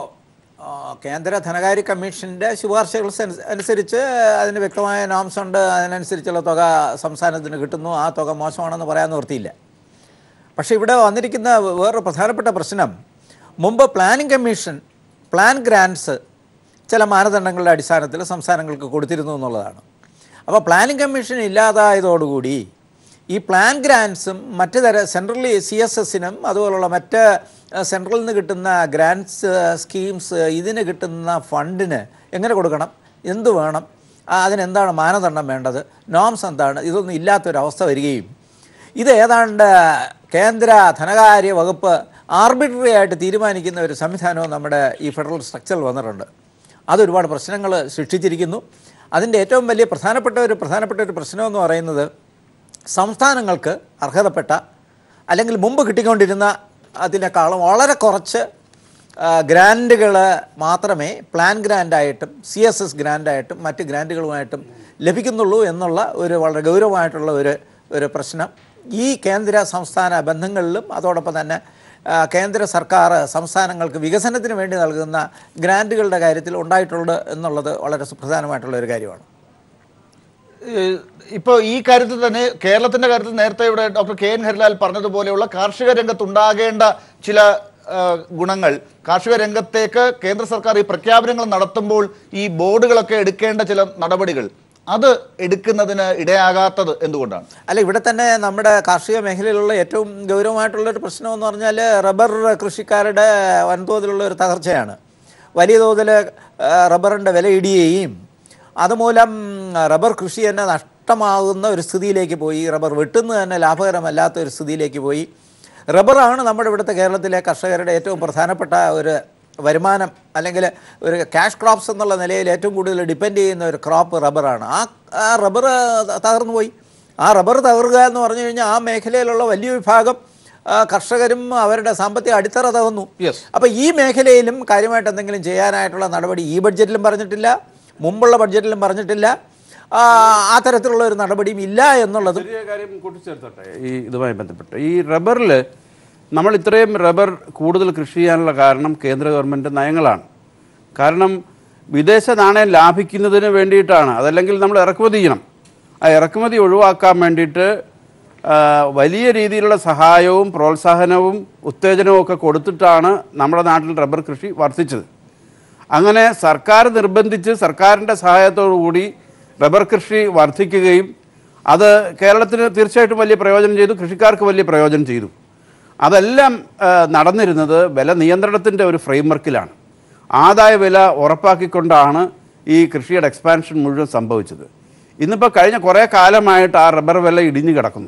കേന്ദ്ര ധനകാര്യ കമ്മീഷൻ്റെ ശുപാർശകൾ അനു- അനുസരിച്ച് അതിന് വ്യക്തമായ നോംസ് ഉണ്ട് അതിനനുസരിച്ചുള്ള തുക സംസ്ഥാനത്തിന് കിട്ടുന്നു ആ തുക മോശമാണെന്ന് പറയാൻ നിവൃത്തിയില്ല പക്ഷേ ഇവിടെ വന്നിരിക്കുന്ന വേറൊരു പ്രധാനപ്പെട്ട പ്രശ്നം മുമ്പ് പ്ലാനിംഗ് കമ്മീഷൻ പ്ലാൻ ഗ്രാൻസ് ചില മാനദണ്ഡങ്ങളുടെ അടിസ്ഥാനത്തിൽ സംസ്ഥാനങ്ങൾക്ക് കൊടുത്തിരുന്നു എന്നുള്ളതാണ് അപ്പോൾ പ്ലാനിംഗ് കമ്മീഷൻ ഇല്ലാതായതോടുകൂടി ഈ പ്ലാൻ ഗ്രാൻസും മറ്റ് തര സെൻട്രൽ സി എസ് എസിനും അതുപോലുള്ള മറ്റ് അഹ്, സെൻട്രലിൽ നിന്ന് കിട്ടുന്ന ഗ്രാൻസ് സ്കീംസ് ഇതിന് കിട്ടുന്ന ഫണ്ടിന് എങ്ങനെ കൊടുക്കണം എന്ത് വേണം ആ, അതിനെന്താണ് മാനദണ്ഡം വേണ്ടത് നോംസ് എന്താണ് ഇതൊന്നും ഇല്ലാത്തൊരവസ്ഥ വരികയും ഇത് ഏതാണ്ട് കേന്ദ്ര ധനകാര്യ വകുപ്പ് ആർബിട്രറി ആയിട്ട് തീരുമാനിക്കുന്ന ഒരു സംവിധാനവും നമ്മുടെ ഈ ഫെഡറൽ സ്ട്രക്ചറിൽ വന്നിട്ടുണ്ട് അതൊരുപാട് പ്രശ്നങ്ങൾ സൃഷ്ടിച്ചിരിക്കുന്നു അതിൻ്റെ ഏറ്റവും വലിയ പ്രധാനപ്പെട്ട ഒരു പ്രധാനപ്പെട്ട ഒരു പ്രശ്നമെന്ന് പറയുന്നത് സംസ്ഥാനങ്ങൾക്ക് അർഹതപ്പെട്ട അല്ലെങ്കിൽ മുമ്പ് കിട്ടിക്കൊണ്ടിരുന്ന അതിനേക്കാളും വളരെ കുറച്ച് ഗ്രാൻറ്റുകൾ മാത്രമേ പ്ലാൻ ഗ്രാൻഡായിട്ടും സി എസ് എസ് ഗ്രാൻഡായിട്ടും മറ്റ് ഗ്രാൻറ്റുകളുമായിട്ടും ലഭിക്കുന്നുള്ളൂ എന്നുള്ള ഒരു വളരെ ഗൗരവമായിട്ടുള്ള ഒരു ഒരു പ്രശ്നം ഈ കേന്ദ്ര സംസ്ഥാന ബന്ധങ്ങളിലും അതോടൊപ്പം തന്നെ ആ, കേന്ദ്ര സർക്കാർ സംസ്ഥാനങ്ങൾക്ക് വികസനത്തിന് വേണ്ടി നൽകുന്ന ഗ്രാൻറ്റുകളുടെ കാര്യത്തിൽ ഉണ്ടായിട്ടുണ്ട് എന്നുള്ളത് വളരെ സുപ്രധാനമായിട്ടുള്ള ഒരു കാര്യമാണ് ഏഹ് ഇപ്പൊ ഈ കാര്യത്തിൽ തന്നെ കേരളത്തിന്റെ കാര്യത്തിൽ നേരത്തെ ഇവിടെ ഡോക്ടർ കെ എൻ ഹരിലാൽ പറഞ്ഞതുപോലെയുള്ള കാർഷിക രംഗത്ത് ഉണ്ടാകേണ്ട ചില ആഹ്, ഗുണങ്ങൾ കാർഷിക രംഗത്തേക്ക് കേന്ദ്ര സർക്കാർ ഈ പ്രഖ്യാപനങ്ങൾ നടത്തുമ്പോൾ ഈ ബോർഡുകളൊക്കെ എടുക്കേണ്ട ചില നടപടികൾ അത് എടുക്കുന്നതിന് ഇടയാകാത്തത് എന്തുകൊണ്ടാണ് അല്ല ഇവിടെ തന്നെ നമ്മുടെ കാർഷിക മേഖലയിലുള്ള ഏറ്റവും ഗൗരവമായിട്ടുള്ള ഒരു പ്രശ്നം എന്ന് പറഞ്ഞാൽ റബ്ബർ കൃഷിക്കാരുടെ വൻതോതിലുള്ള ഒരു തകർച്ചയാണ് വലിയ തോതിൽ റബ്ബറിൻ്റെ വില ഇടിയുകയും അതുമൂലം റബ്ബർ കൃഷി തന്നെ നഷ്ടമാകുന്ന ഒരു സ്ഥിതിയിലേക്ക് പോയി റബ്ബർ വെട്ടുന്നത് തന്നെ ലാഭകരമല്ലാത്ത ഒരു സ്ഥിതിയിലേക്ക് പോയി റബ്ബറാണ് നമ്മുടെ ഇവിടുത്തെ കേരളത്തിലെ കർഷകരുടെ ഏറ്റവും പ്രധാനപ്പെട്ട ഒരു വരുമാനം അല്ലെങ്കിൽ ഒരു ക്യാഷ് ക്രോപ്സ് എന്നുള്ള നിലയിൽ ഏറ്റവും കൂടുതൽ ഡിപ്പെൻഡ് ചെയ്യുന്ന ഒരു ക്രോപ്പ് റബ്ബറാണ് ആ ആ റബ്ബർ തകർന്നു പോയി ആ റബ്ബർ തകർക്കുക എന്ന് പറഞ്ഞു കഴിഞ്ഞാൽ ആ മേഖലയിലുള്ള വലിയ വിഭാഗം ആ, കർഷകരും അവരുടെ സാമ്പത്തിക അടിത്തറ തകർന്നു Yes. അപ്പോൾ ഈ മേഖലയിലും കാര്യമായിട്ട് എന്തെങ്കിലും ചെയ്യാനായിട്ടുള്ള നടപടി ഈ ബഡ്ജറ്റിലും പറഞ്ഞിട്ടില്ല മുമ്പുള്ള ബഡ്ജറ്റിലും പറഞ്ഞിട്ടില്ല ആ, ആ തരത്തിലുള്ള ഒരു നടപടിയും ഇല്ല എന്നുള്ളതും ചെറിയ കാര്യം കൂട്ടിച്ചേർത്തോട്ടെ ഈ ഇതുമായി ബന്ധപ്പെട്ട് ഈ റബ്ബറിൽ നമ്മൾ ഇത്രയും റബ്ബർ കൂടുതൽ കൃഷി ചെയ്യാനുള്ള കാരണം കേന്ദ്ര ഗവൺമെൻറ് നയങ്ങളാണ് കാരണം വിദേശ നാണയം ലാഭിക്കുന്നതിന് വേണ്ടിയിട്ടാണ് അതല്ലെങ്കിൽ നമ്മൾ ഇറക്കുമതി ചെയ്യണം ആ ഇറക്കുമതി ഒഴിവാക്കാൻ വേണ്ടിയിട്ട് ആ, വലിയ രീതിയിലുള്ള സഹായവും പ്രോത്സാഹനവും ഉത്തേജനവും ഒക്കെ കൊടുത്തിട്ടാണ് നമ്മുടെ നാട്ടിൽ റബ്ബർ കൃഷി വർദ്ധിച്ചത് അങ്ങനെ സർക്കാർ നിർബന്ധിച്ച് സർക്കാരിൻ്റെ സഹായത്തോടു കൂടി റബ്ബർ കൃഷി വർദ്ധിക്കുകയും അത് കേരളത്തിന് തീർച്ചയായിട്ടും വലിയ പ്രയോജനം ചെയ്തു കൃഷിക്കാർക്ക് വലിയ പ്രയോജനം ചെയ്തു അതെല്ലാം ആ, നടന്നിരുന്നത് വില നിയന്ത്രണത്തിൻ്റെ ഒരു ഫ്രെയിംവർക്കിലാണ് ആദായ വില ഉറപ്പാക്കിക്കൊണ്ടാണ് ഈ കൃഷിയുടെ എക്സ്പാൻഷൻ മുഴുവൻ സംഭവിച്ചത് ഇന്നിപ്പോൾ കഴിഞ്ഞ കുറേ കാലമായിട്ട് ആ റബ്ബർ വില ഇടിഞ്ഞു കിടക്കുന്നു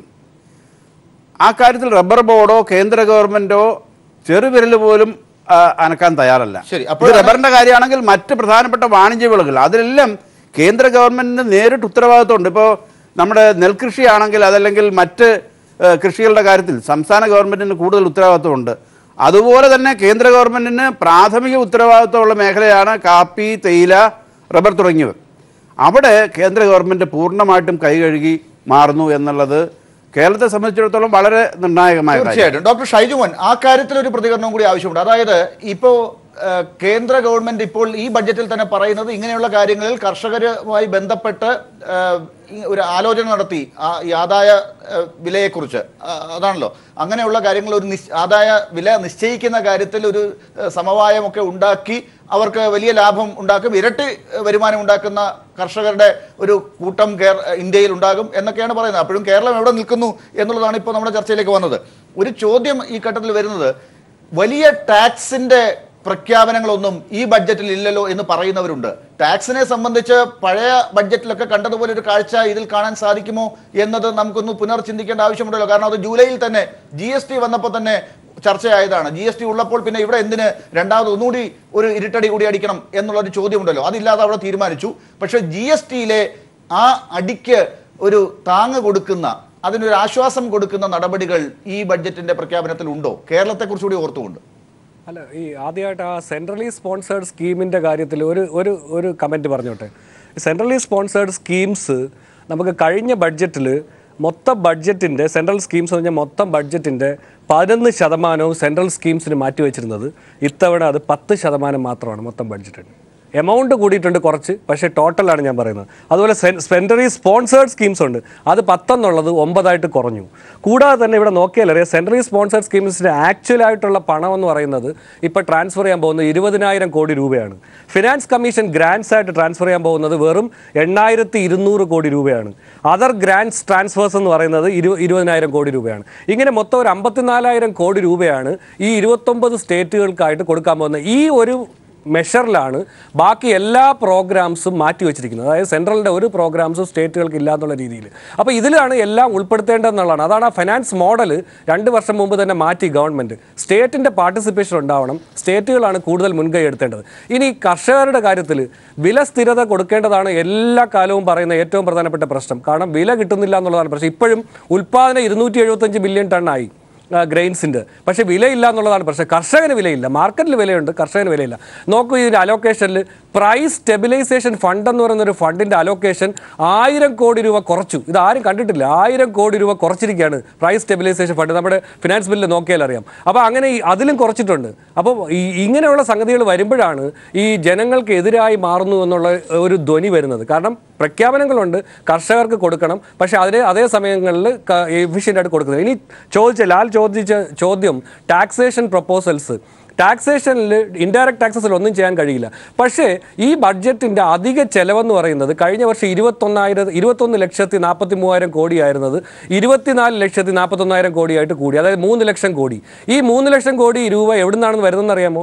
ആ കാര്യത്തിൽ റബ്ബർ ബോർഡോ കേന്ദ്ര ഗവൺമെന്റോ ചെറുവിരൽ പോലും ആ, അനക്കാൻ തയ്യാറല്ല ശരി, ഇത് അപ്പോഴാണ് റബ്ബറിന്റെ കാര്യമാണെങ്കിൽ മറ്റ് പ്രധാനപ്പെട്ട വാണിജ്യ വിളകൾ അതിലെല്ലാം കേന്ദ്ര ഗവൺമെന്റിന് നേരിട്ട് ഉത്തരവാദിത്വമുണ്ട് ഇപ്പോൾ നമ്മുടെ നെൽകൃഷിയാണെങ്കിൽ അതല്ലെങ്കിൽ മറ്റ് ഏ, കൃഷികളുടെ കാര്യത്തിൽ സംസ്ഥാന ഗവൺമെന്റിന് കൂടുതൽ ഉത്തരവാദിത്വമുണ്ട് അതുപോലെ തന്നെ കേന്ദ്ര ഗവൺമെന്റിന് പ്രാഥമിക ഉത്തരവാദിത്വമുള്ള മേഖലയാണ് കാപ്പി തേയില റബ്ബർ തുടങ്ങിയവ അവിടെ കേന്ദ്ര ഗവൺമെന്റ് പൂർണ്ണമായിട്ടും കൈ കഴുകി മാറുന്നു എന്നുള്ളത് കേരളത്തെ സംബന്ധിച്ചിടത്തോളം വളരെ നിർണായകമായ കാര്യം തീർച്ചയായിട്ടും ഡോക്ടർ ഷൈജുമോൻ ആ കാര്യത്തിൽ ഒരു പ്രതികരണം കൂടി ആവശ്യമുണ്ട് അതായത് ഇപ്പോൾ ആ, കേന്ദ്ര ഗവൺമെന്റ് ഇപ്പോൾ ഈ ബഡ്ജറ്റിൽ തന്നെ പറയുന്നത് ഇങ്ങനെയുള്ള കാര്യങ്ങളിൽ കർഷകരുമായി ബന്ധപ്പെട്ട് ആ, ഈ ഒരു ആലോചന നടത്തി ആ ഈ ആദായ ആ, വിലയെക്കുറിച്ച് ആ, അതാണല്ലോ അങ്ങനെയുള്ള കാര്യങ്ങൾ ഒരു നിശ് ആദായ വില നിശ്ചയിക്കുന്ന കാര്യത്തിൽ ഒരു ആ, സമവായമൊക്കെ ഉണ്ടാക്കി അവർക്ക് വലിയ ലാഭം ഉണ്ടാക്കും ഇരട്ടി ആ, വരുമാനം ഉണ്ടാക്കുന്ന കർഷകരുടെ ഒരു കൂട്ടം കേര ഇന്ത്യയിൽ ഉണ്ടാകും എന്നൊക്കെയാണ് പറയുന്നത് അപ്പോഴും കേരളം എവിടെ നിൽക്കുന്നു എന്നുള്ളതാണ് ഇപ്പോൾ നമ്മുടെ ചർച്ചയിലേക്ക് വന്നത് ഒരു ചോദ്യം ഈ ഘട്ടത്തിൽ വരുന്നത് വലിയ ടാക്സിന്റെ പ്രഖ്യാപനങ്ങളൊന്നും ഈ ബഡ്ജറ്റിൽ ഇല്ലല്ലോ എന്ന് പറയുന്നവരുണ്ട് ടാക്സിനെ സംബന്ധിച്ച് പഴയ ബഡ്ജറ്റിലൊക്കെ കണ്ടതുപോലെ ഒരു കാഴ്ച ഇതിൽ കാണാൻ സാധിക്കുമോ എന്നത് നമുക്കൊന്ന് പുനർചിന്തിക്കേണ്ട ആവശ്യമുണ്ടല്ലോ കാരണം അത് ജൂലൈയിൽ തന്നെ ജി എസ് ടി വന്നപ്പോൾ തന്നെ ചർച്ചയായതാണ് ജി എസ് ടി ഉള്ളപ്പോൾ പിന്നെ ഇവിടെ എന്തിന് രണ്ടാമത് ഒന്നുകൂടി ഒരു ഇരുട്ടടി കൂടി അടിക്കണം എന്നുള്ളൊരു ചോദ്യമുണ്ടല്ലോ അതില്ലാതെ അവിടെ തീരുമാനിച്ചു പക്ഷേ ജി എസ് ടിയിലെ ആ അടിക്ക് ഒരു താങ്ങ് കൊടുക്കുന്ന അതിനൊരു ആശ്വാസം കൊടുക്കുന്ന നടപടികൾ ഈ ബഡ്ജറ്റിന്റെ പ്രഖ്യാപനത്തിൽ ഉണ്ടോ കേരളത്തെക്കുറിച്ച് കൂടി ഓർത്തുകൊണ്ട് അല്ല ഈ ആദ്യമായിട്ട് ആ സെൻട്രലി സ്പോൺസേഡ് സ്കീമിൻ്റെ കാര്യത്തിൽ ഒരു ഒരു ഒരു കമൻറ്റ് പറഞ്ഞോട്ടെ സെൻട്രലി സ്പോൺസേഡ് സ്കീംസ് നമുക്ക് കഴിഞ്ഞ ബഡ്ജറ്റിൽ മൊത്തം ബഡ്ജറ്റിൻ്റെ സെൻട്രൽ സ്കീംസ് എന്ന് പറഞ്ഞാൽ മൊത്തം ബഡ്ജറ്റിൻ്റെ പതിനൊന്ന് ശതമാനവും സെൻട്രൽ സ്കീംസിന് മാറ്റിവെച്ചിരുന്നത് ഇത്തവണ അത് പത്ത് ശതമാനം മാത്രമാണ് മൊത്തം ബഡ്ജറ്റിന് എമൗണ്ട് കൂടിയിട്ടുണ്ട് കുറച്ച് പക്ഷേ ടോട്ടലാണ് ഞാൻ പറയുന്നത് അതുപോലെ സെൻട്രലി സ്പോൺസേഡ് സ്കീംസ് ഉണ്ട് അത് പത്തെന്നുള്ളത് ഒമ്പതായിട്ട് കുറഞ്ഞു കൂടാതെ തന്നെ ഇവിടെ നോക്കിയാൽ അറിയാം സെൻട്രലി സ്പോൺസേഡ് സ്കീംസിന് ആക്ച്വൽ ആയിട്ടുള്ള പണം എന്ന് പറയുന്നത് ഇപ്പോൾ ട്രാൻസ്ഫർ ചെയ്യാൻ പോകുന്നത് ഇരുപതിനായിരം കോടി രൂപയാണ് ഫിനാൻസ് കമ്മീഷൻ ഗ്രാൻസ് ആയിട്ട് ട്രാൻസ്ഫർ ചെയ്യാൻ പോകുന്നത് വെറും എണ്ണായിരത്തി ഇരുന്നൂറ് കോടി രൂപയാണ് അതർ ഗ്രാൻസ് ട്രാൻസ്ഫേഴ്സ് എന്ന് പറയുന്നത് ഇരു ഇരുപതിനായിരം കോടി രൂപയാണ് ഇങ്ങനെ മൊത്തം ഒരു അമ്പത്തിനാലായിരം കോടി രൂപയാണ് ഈ ഇരുപത്തൊമ്പത് സ്റ്റേറ്റുകൾക്കായിട്ട് കൊടുക്കാൻ പോകുന്നത് ഈ ഒരു മെഷറിലാണ് ബാക്കി എല്ലാ പ്രോഗ്രാംസും മാറ്റി വെച്ചിരിക്കുന്നത് അതായത് സെൻട്രലിൻ്റെ ഒരു പ്രോഗ്രാംസും സ്റ്റേറ്റുകൾക്ക് ഇല്ലാന്നുള്ള രീതിയിൽ അപ്പോൾ ഇതിലാണ് എല്ലാം ഉൾപ്പെടുത്തേണ്ടതെന്നുള്ളതാണ് അതാണ് ആ ഫൈനാൻസ് മോഡൽ രണ്ട് വർഷം മുമ്പ് തന്നെ മാറ്റി ഗവൺമെൻറ് സ്റ്റേറ്റിൻ്റെ പാർട്ടിസിപ്പേഷൻ ഉണ്ടാവണം സ്റ്റേറ്റുകളാണ് കൂടുതൽ മുൻകൈ എടുത്തേണ്ടത് ഇനി കർഷകരുടെ കാര്യത്തിൽ വില സ്ഥിരത കൊടുക്കേണ്ടതാണ് എല്ലാ കാലവും പറയുന്ന ഏറ്റവും പ്രധാനപ്പെട്ട പ്രശ്നം കാരണം വില കിട്ടുന്നില്ല എന്നുള്ളതാണ് പ്രശ്നം ഇപ്പോഴും ഉൽപ്പാദനം ഇരുന്നൂറ്റി എഴുപത്തഞ്ച് ബില്യൺ ടണ്ണായി ഗ്രെയിൻസിൻ്റെ പക്ഷേ വിലയില്ല എന്നുള്ളതാണ് പ്രശ്നം കർഷകന് വിലയില്ല മാർക്കറ്റിൽ വിലയുണ്ട് കർഷകന് വിലയില്ല നോക്കൂ ഇതിൻ്റെ അലോക്കേഷനിൽ പ്രൈസ് സ്റ്റെബിലൈസേഷൻ ഫണ്ട് എന്ന് പറയുന്ന ഒരു ഫണ്ടിൻ്റെ അലോക്കേഷൻ ആയിരം കോടി രൂപ കുറച്ചു ഇത് ആരും കണ്ടിട്ടില്ല ആയിരം കോടി രൂപ കുറച്ചിരിക്കുകയാണ് പ്രൈസ് സ്റ്റെബിലൈസേഷൻ ഫണ്ട് നമ്മുടെ ഫിനാൻസ് ബില്ല് നോക്കിയാൽ അറിയാം അപ്പോൾ അങ്ങനെ ഈ അതിലും കുറച്ചിട്ടുണ്ട് അപ്പോൾ ഈ ഇങ്ങനെയുള്ള സംഗതികൾ വരുമ്പോഴാണ് ഈ ജനങ്ങൾക്ക് എതിരായി മാറുന്നു എന്നുള്ള ഒരു ധ്വനി വരുന്നത് കാരണം പ്രഖ്യാപനങ്ങളുണ്ട് കർഷകർക്ക് കൊടുക്കണം പക്ഷേ അതിന് അതേ സമയങ്ങളിൽ എഫിഷ്യൻ്റ് ആയിട്ട് കൊടുക്കുന്നത് ഇനി ചോദിച്ച ലാൽ ചോദിച്ച ചോദ്യം ടാക്സേഷൻ പ്രപ്പോസൽസ് ടാക്സേഷനിൽ ഇൻഡയറക്റ്റ് ടാക്സസിൽ ഒന്നും ചെയ്യാൻ കഴിയില്ല പക്ഷേ ഈ ബഡ്ജറ്റിൻ്റെ അധിക ചെലവെന്ന് പറയുന്നത് കഴിഞ്ഞ വർഷം ഇരുപത്തൊന്നായിരം ഇരുപത്തൊന്ന് ലക്ഷത്തി നാൽപ്പത്തി മൂവായിരം കോടിയായിരുന്നത് ഇരുപത്തിനാല് ലക്ഷത്തി നാൽപ്പത്തൊന്നായിരം കോടിയായിട്ട് കൂടി അതായത് മൂന്ന് ലക്ഷം കോടി ഈ മൂന്ന് ലക്ഷം കോടി രൂപ എവിടെ നിന്നാണെന്ന് വരുന്നതെന്ന് അറിയാമോ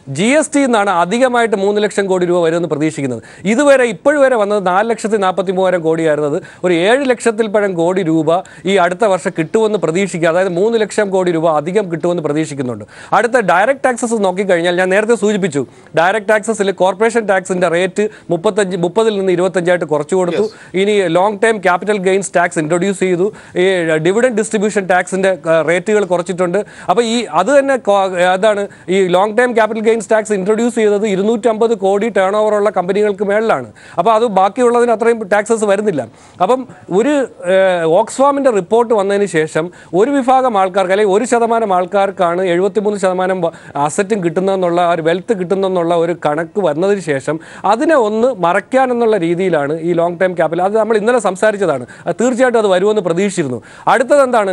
ജി എസ് ടി എന്നാണ് അധികമായിട്ട് മൂന്ന് ലക്ഷം കോടി രൂപ വരുമെന്ന് പ്രതീക്ഷിക്കുന്നത് ഇതുവരെ ഇപ്പോഴുവരെ വന്നത് നാല് ലക്ഷത്തി നാൽപ്പത്തി മൂവായിരം കോടിയായിരുന്നത് ഒരു ഏഴ് ലക്ഷത്തിൽ പഴം കോടി രൂപ ഈ അടുത്ത വർഷം കിട്ടുമെന്ന് പ്രതീക്ഷിക്കുക അതായത് മൂന്ന് ലക്ഷം കോടി രൂപ അധികം കിട്ടുമെന്ന് പ്രതീക്ഷിക്കുന്നുണ്ട് അടുത്ത ഡയറക്റ്റ് ടാക്സസ് നോക്കിക്കഴിഞ്ഞാൽ ഞാൻ നേരത്തെ സൂചിപ്പിച്ചു ഡയറക്റ്റ് ടാക്സസിൽ കോർപ്പറേഷൻ ടാക്സിന്റെ റേറ്റ് മുപ്പത്തഞ്ച് മുപ്പതിൽ നിന്ന് ഇരുപത്തഞ്ചായിട്ട് കുറച്ചു കൊടുത്തു ഇനി long time capital gains tax introduce ചെയ്തു ഈ ഡിവിഡൻ ഡിസ്ട്രിബ്യൂഷൻ ടാക്സിന്റെ റേറ്റുകൾ കുറച്ചിട്ടുണ്ട് അപ്പോൾ ഈ അത് തന്നെ കോ- അതാണ് ഈ long time capital gains tax introduce ചെയ്തത് ഇരുന്നൂറ്റമ്പത് കോടി ടേൺ ഓവറുള്ള കമ്പനികൾക്ക് മേളിലാണ് അപ്പോൾ അത് ബാക്കിയുള്ളതിന് അത്രയും ടാക്സസ് വരുന്നില്ല അപ്പം ഒരു ഓക്സ്ഫാമിൻ്റെ റിപ്പോർട്ട് വന്നതിന് ശേഷം ഒരു വിഭാഗം ആൾക്കാർക്ക് അല്ലെങ്കിൽ ഒരു ശതമാനം ആൾക്കാർക്കാണ് എഴുപത്തിമൂന്ന് ശതമാനം അസറ്റും കിട്ടുന്നതെന്നുള്ള ആ ഒരു വെൽത്ത് കിട്ടുന്നെന്നുള്ള ഒരു കണക്ക് വന്നതിന് ശേഷം അതിനെ ഒന്ന് മറയ്ക്കാൻ എന്നുള്ള രീതിയിലാണ് ഈ ലോങ് ടൈം ക്യാപിറ്റൽ അത് നമ്മൾ ഇന്നലെ സംസാരിച്ചതാണ് അത് തീർച്ചയായിട്ടും അത് വരുമെന്ന് പ്രതീക്ഷിച്ചിരുന്നു അടുത്തത് എന്താണ്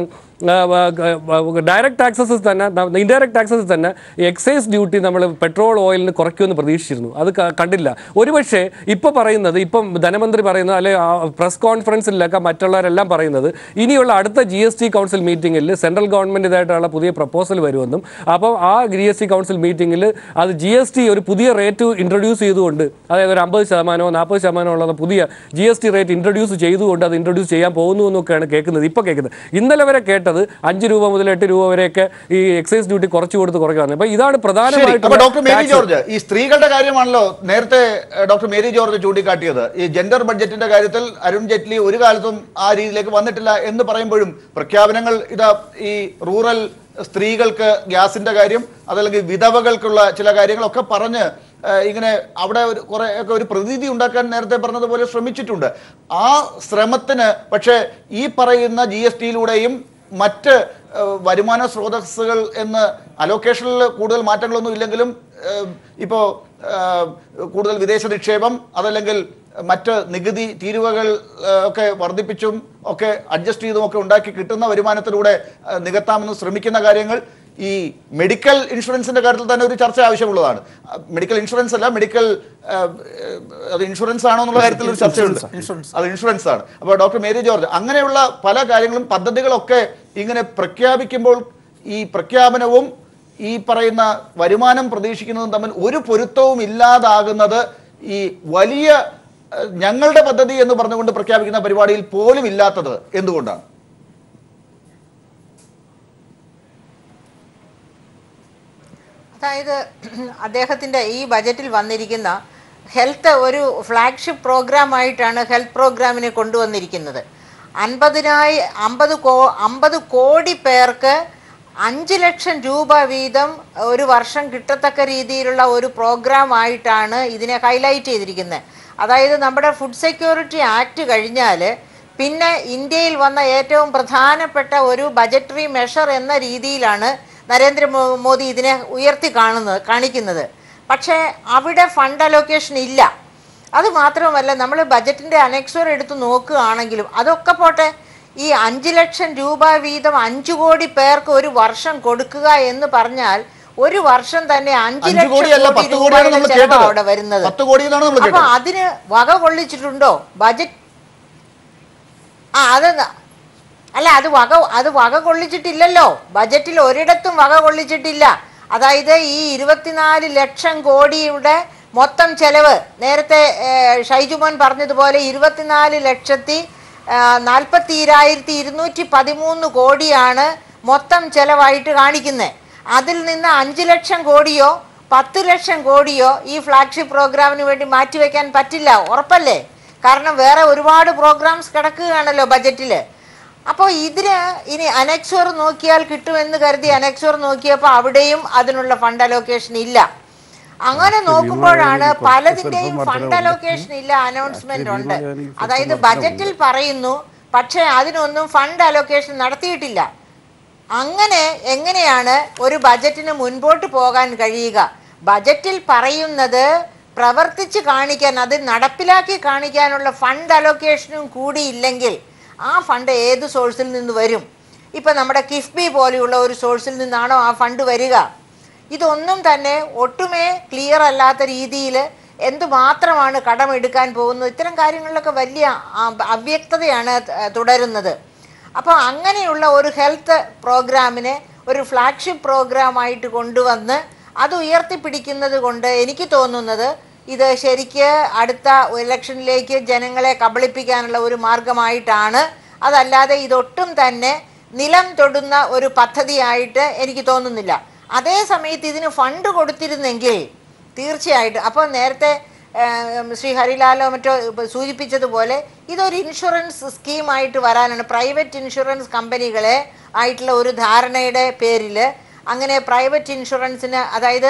ഡയറക്റ്റ് ടാക്സസ് തന്നെ ഇൻഡയറക്റ്റ് ടാക്സസ് തന്നെ എക്സൈസ് ഡ്യൂട്ടി നമ്മൾ പെട്രോൾ ഓയിലിന് കുറയ്ക്കുമെന്ന് പ്രതീക്ഷിച്ചിരുന്നു അത് ക- കണ്ടില്ല ഒരുപക്ഷെ ഇപ്പോൾ പറയുന്നത് ഇപ്പം ധനമന്ത്രി പറയുന്നത് അല്ലെ പ്രസ് കോൺഫറൻസിലൊക്കെ മറ്റുള്ളവരെല്ലാം പറയുന്നത് ഇനിയുള്ള അടുത്ത ജി എസ് ടി കൗൺസിൽ മീറ്റിംഗിൽ സെൻട്രൽ ഗവൺമെൻറ്റിതായിട്ടുള്ള പുതിയ പ്രപ്പോസൽ വരുമെന്നും അപ്പോൾ ആ ജി എസ് ടി കൗൺസിൽ മീറ്റിംഗിൽ അത് ജി എസ് ടി ഒരു പുതിയ റേറ്റ് ഇൻട്രൊഡ്യൂസ് ചെയ്തുകൊണ്ട് അതായത് ഒരു അമ്പത് ശതമാനമോ നാൽപ്പത് ശതമാനമോ ഉള്ള പുതിയ G S T rate introduce ചെയ്തുകൊണ്ട് അത് ഇൻട്രൊഡ്യൂസ് ചെയ്യാൻ പോകുന്നു എന്നൊക്കെയാണ് കേൾക്കുന്നത് ഇപ്പോൾ കേൾക്കുന്നത് ഇന്നലെ വരെ കേട്ടത് അഞ്ച് രൂപ മുതൽ എട്ട് രൂപ വരെയൊക്കെ ഈ എക്സൈസ് ഡ്യൂട്ടി കുറച്ച് കൊടുത്ത് കുറയ്ക്കാൻ അപ്പോൾ ഇതാണ് ശരി അപ്പൊ പ്രധാനമായിട്ടും ഡോക്ടർ മേരി ജോർജ് ഈ സ്ത്രീകളുടെ കാര്യമാണല്ലോ നേരത്തെ ഏഹ്, ഡോക്ടർ മേരി ജോർജ് ചൂണ്ടിക്കാട്ടിയത് ഈ ജെൻഡർ ബഡ്ജറ്റിന്റെ കാര്യത്തിൽ അരുൺ ജെയ്റ്റ്ലി ഒരു കാലത്തും ആ രീതിയിലേക്ക് വന്നിട്ടില്ല എന്ന് പറയുമ്പോഴും പ്രഖ്യാപനങ്ങൾ ഇതാ ഈ റൂറൽ സ്ത്രീകൾക്ക് ഗ്യാസിന്റെ കാര്യം അതല്ലെങ്കിൽ വിധവകൾക്കുള്ള ചില കാര്യങ്ങളൊക്കെ പറഞ്ഞ് ഏഹ്, ഇങ്ങനെ അവിടെ ഒരു കുറെ ഒക്കെ ഒരു പ്രതീതി ഉണ്ടാക്കാൻ നേരത്തെ പറഞ്ഞതുപോലെ ശ്രമിച്ചിട്ടുണ്ട് ആ ശ്രമത്തിന് പക്ഷേ ഈ പറയുന്ന ജി എസ് ടിയിലൂടെയും മറ്റ് ഏഹ്, വരുമാന സ്രോതസ്സുകൾ എന്ന് അലോക്കേഷനിൽ കൂടുതൽ മാറ്റങ്ങളൊന്നും ഇല്ലെങ്കിലും ഏഹ്, ഇപ്പോ ഏഹ്, കൂടുതൽ വിദേശ നിക്ഷേപം അതല്ലെങ്കിൽ മറ്റ് നികുതി തീരുവകൾ ഏഹ്, ഒക്കെ വർദ്ധിപ്പിച്ചും ഒക്കെ അഡ്ജസ്റ്റ് ചെയ്തും ഒക്കെ ഉണ്ടാക്കി കിട്ടുന്ന വരുമാനത്തിലൂടെ ഏഹ്, നികത്താമെന്ന് ശ്രമിക്കുന്ന കാര്യങ്ങൾ ഈ മെഡിക്കൽ ഇൻഷുറൻസിന്റെ കാര്യത്തിൽ തന്നെ ഒരു ചർച്ച ആവശ്യമുള്ളതാണ് അഹ് മെഡിക്കൽ ഇൻഷുറൻസ് അല്ല മെഡിക്കൽ ഏഹ്, ഏഹ്, അത് ഇൻഷുറൻസ് ആണോ എന്നുള്ള കാര്യത്തിൽ ഒരു ചർച്ചയുണ്ട് അത് ഇൻഷുറൻസ് ആണ് അപ്പോൾ ഡോക്ടർ മേരി ജോർജ് അങ്ങനെയുള്ള പല കാര്യങ്ങളും പദ്ധതികളൊക്കെ ഇങ്ങനെ പ്രഖ്യാപിക്കുമ്പോൾ ഈ പ്രഖ്യാപനവും ഈ പറയുന്ന വരുമാനം പ്രതീക്ഷിക്കുന്നതും തമ്മിൽ ഒരു പൊരുത്തവും ഇല്ലാതാകുന്നത് ഈ വലിയ ഏഹ്, ഞങ്ങളുടെ പദ്ധതി എന്ന് പറഞ്ഞുകൊണ്ട് പ്രഖ്യാപിക്കുന്ന പരിപാടിയിൽ പോലും ഇല്ലാത്തത് എന്തുകൊണ്ടാണ് അതായത് അദ്ദേഹത്തിൻ്റെ ഈ ബജറ്റിൽ വന്നിരിക്കുന്ന ഹെൽത്ത് ഒരു ഫ്ലാഗ്ഷിപ്പ് പ്രോഗ്രാമായിട്ടാണ് ഹെൽത്ത് പ്രോഗ്രാമിനെ കൊണ്ടുവന്നിരിക്കുന്നത് അൻപതിനായി അമ്പത് കോ അമ്പത് കോടി പേർക്ക് അഞ്ച് ലക്ഷം രൂപ വീതം ഒരു വർഷം കിട്ടത്തക്ക രീതിയിലുള്ള ഒരു പ്രോഗ്രാം ആയിട്ടാണ് ഇതിനെ ഹൈലൈറ്റ് ചെയ്തിരിക്കുന്നത് അതായത് നമ്മുടെ ഫുഡ് സെക്യൂരിറ്റി ആക്ട് കഴിഞ്ഞാൽ പിന്നെ ഇന്ത്യയിൽ വന്ന ഏറ്റവും പ്രധാനപ്പെട്ട ഒരു ബജറ്ററി മെഷർ എന്ന രീതിയിലാണ് നരേന്ദ്ര മോ- മോദി ഇതിനെ ഉയർത്തി കാണുന്നത് കാണിക്കുന്നത് പക്ഷേ അവിടെ ഫണ്ട് അലോക്കേഷൻ ഇല്ല അത് മാത്രമല്ല നമ്മൾ ബജറ്റിൻ്റെ അനക്സർ എടുത്ത് നോക്കുകയാണെങ്കിലും അതൊക്കെ പോട്ടെ ഈ അഞ്ച് ലക്ഷം രൂപ വീതം അഞ്ചു കോടി പേർക്ക് ഒരു വർഷം കൊടുക്കുക എന്ന് പറഞ്ഞാൽ ഒരു വർഷം തന്നെ അഞ്ച് അഞ്ച് ലക്ഷം കോടിയല്ല കോടി പത്ത് കോടിയാണ് രൂപയുടെ നമ്മൾ ചെലവാ കേട്ടത് അവിടെ വരുന്നത് പത്ത് കോടിയെന്നാണ് നമ്മൾ അപ്പൊ കേട്ടത് അതിന് വക കൊള്ളിച്ചിട്ടുണ്ടോ ബജറ്റ് ആ അത് ന- അല്ല അത് വക അത് വക കൊള്ളിച്ചിട്ടില്ലല്ലോ ബജറ്റിൽ ഒരിടത്തും വക കൊള്ളിച്ചിട്ടില്ല അതായത് ഈ ഇരുപത്തിനാല് ലക്ഷം കോടിയുടെ മൊത്തം ചെലവ് നേരത്തെ ഏഹ്, ഷൈജുമോൻ പറഞ്ഞതുപോലെ ഇരുപത്തിനാല് ലക്ഷത്തി നാൽപ്പത്തിരായിരത്തി ഇരുന്നൂറ്റി പതിമൂന്ന് കോടിയാണ് മൊത്തം ചെലവായിട്ട് കാണിക്കുന്നത് അതിൽ നിന്ന് അഞ്ച് ലക്ഷം കോടിയോ പത്ത് ലക്ഷം കോടിയോ ഈ ഫ്ലാഗ്ഷിപ്പ് പ്രോഗ്രാമിന് വേണ്ടി മാറ്റിവെക്കാൻ പറ്റില്ല ഉറപ്പല്ലേ കാരണം വേറെ ഒരുപാട് പ്രോഗ്രാംസ് കിടക്കുകയാണല്ലോ ബജറ്റിൽ അപ്പോൾ ഇതിന് ഇനി അനക്സോർ നോക്കിയാൽ കിട്ടുമെന്ന് കരുതി അനക്സോർ നോക്കിയപ്പോൾ അവിടെയും അതിനുള്ള ഫണ്ട് അലോക്കേഷൻ ഇല്ല അങ്ങനെ നോക്കുമ്പോഴാണ് പലതിന്റെയും ഫണ്ട് അലോക്കേഷൻ ഇല്ല അനൗൺസ്മെന്റ് ഉണ്ട് അതായത് ബജറ്റിൽ പറയുന്നു പക്ഷേ അതിനൊന്നും ഫണ്ട് അലോക്കേഷൻ നടത്തിയിട്ടില്ല അങ്ങനെ എങ്ങനെയാണ് ഒരു ബജറ്റിന് മുൻപോട്ട് പോകാൻ കഴിയുക ബജറ്റിൽ പറയുന്നത് പ്രവർത്തിച്ച് കാണിക്കാൻ അത് നടപ്പിലാക്കി കാണിക്കാനുള്ള ഫണ്ട് അലോക്കേഷനും കൂടി ഇല്ലെങ്കിൽ ആ ഫണ്ട് ഏത് സോഴ്സിൽ നിന്ന് വരും ഇപ്പം നമ്മുടെ കിഫ്ബി പോലെയുള്ള ഒരു സോഴ്സിൽ നിന്നാണോ ആ ഫണ്ട് വരിക ഇതൊന്നും തന്നെ ഒട്ടുമേ ക്ലിയർ അല്ലാത്ത രീതിയിൽ എന്തുമാത്രമാണ് കടമെടുക്കാൻ പോകുന്നത് ഇത്തരം കാര്യങ്ങളിലൊക്കെ വലിയ ആ, അവ്യക്തതയാണ് ത- തുടരുന്നത് അപ്പോൾ അങ്ങനെയുള്ള ഒരു ഹെൽത്ത് പ്രോഗ്രാമിനെ ഒരു ഫ്ലാഗ്ഷിപ്പ് പ്രോഗ്രാമായിട്ട് കൊണ്ടുവന്ന് അത് ഉയർത്തിപ്പിടിക്കുന്നത് കൊണ്ട് എനിക്ക് തോന്നുന്നത് ഇത് ശരിക്ക് അടുത്ത ഇലക്ഷനിലേക്ക് ജനങ്ങളെ കബളിപ്പിക്കാനുള്ള ഒരു മാർഗമായിട്ടാണ് അതല്ലാതെ ഇതൊട്ടും തന്നെ നിലം തൊടുന്ന ഒരു പദ്ധതിയായിട്ട് എനിക്ക് തോന്നുന്നില്ല അതേ സമയത്ത് ഇതിന് ഫണ്ട് കൊടുത്തിരുന്നെങ്കിൽ തീർച്ചയായിട്ടും അപ്പോൾ നേരത്തെ ഏം, ശ്രീ ഹരിലാലോ മറ്റോ ഇപ്പൊ സൂചിപ്പിച്ചതുപോലെ ഇതൊരു ഇൻഷുറൻസ് സ്കീമായിട്ട് വരാനാണ് പ്രൈവറ്റ് ഇൻഷുറൻസ് കമ്പനികളെ ആയിട്ടുള്ള ഒരു ധാരണയുടെ പേരിൽ അങ്ങനെ പ്രൈവറ്റ് ഇൻഷുറൻസിന് അതായത്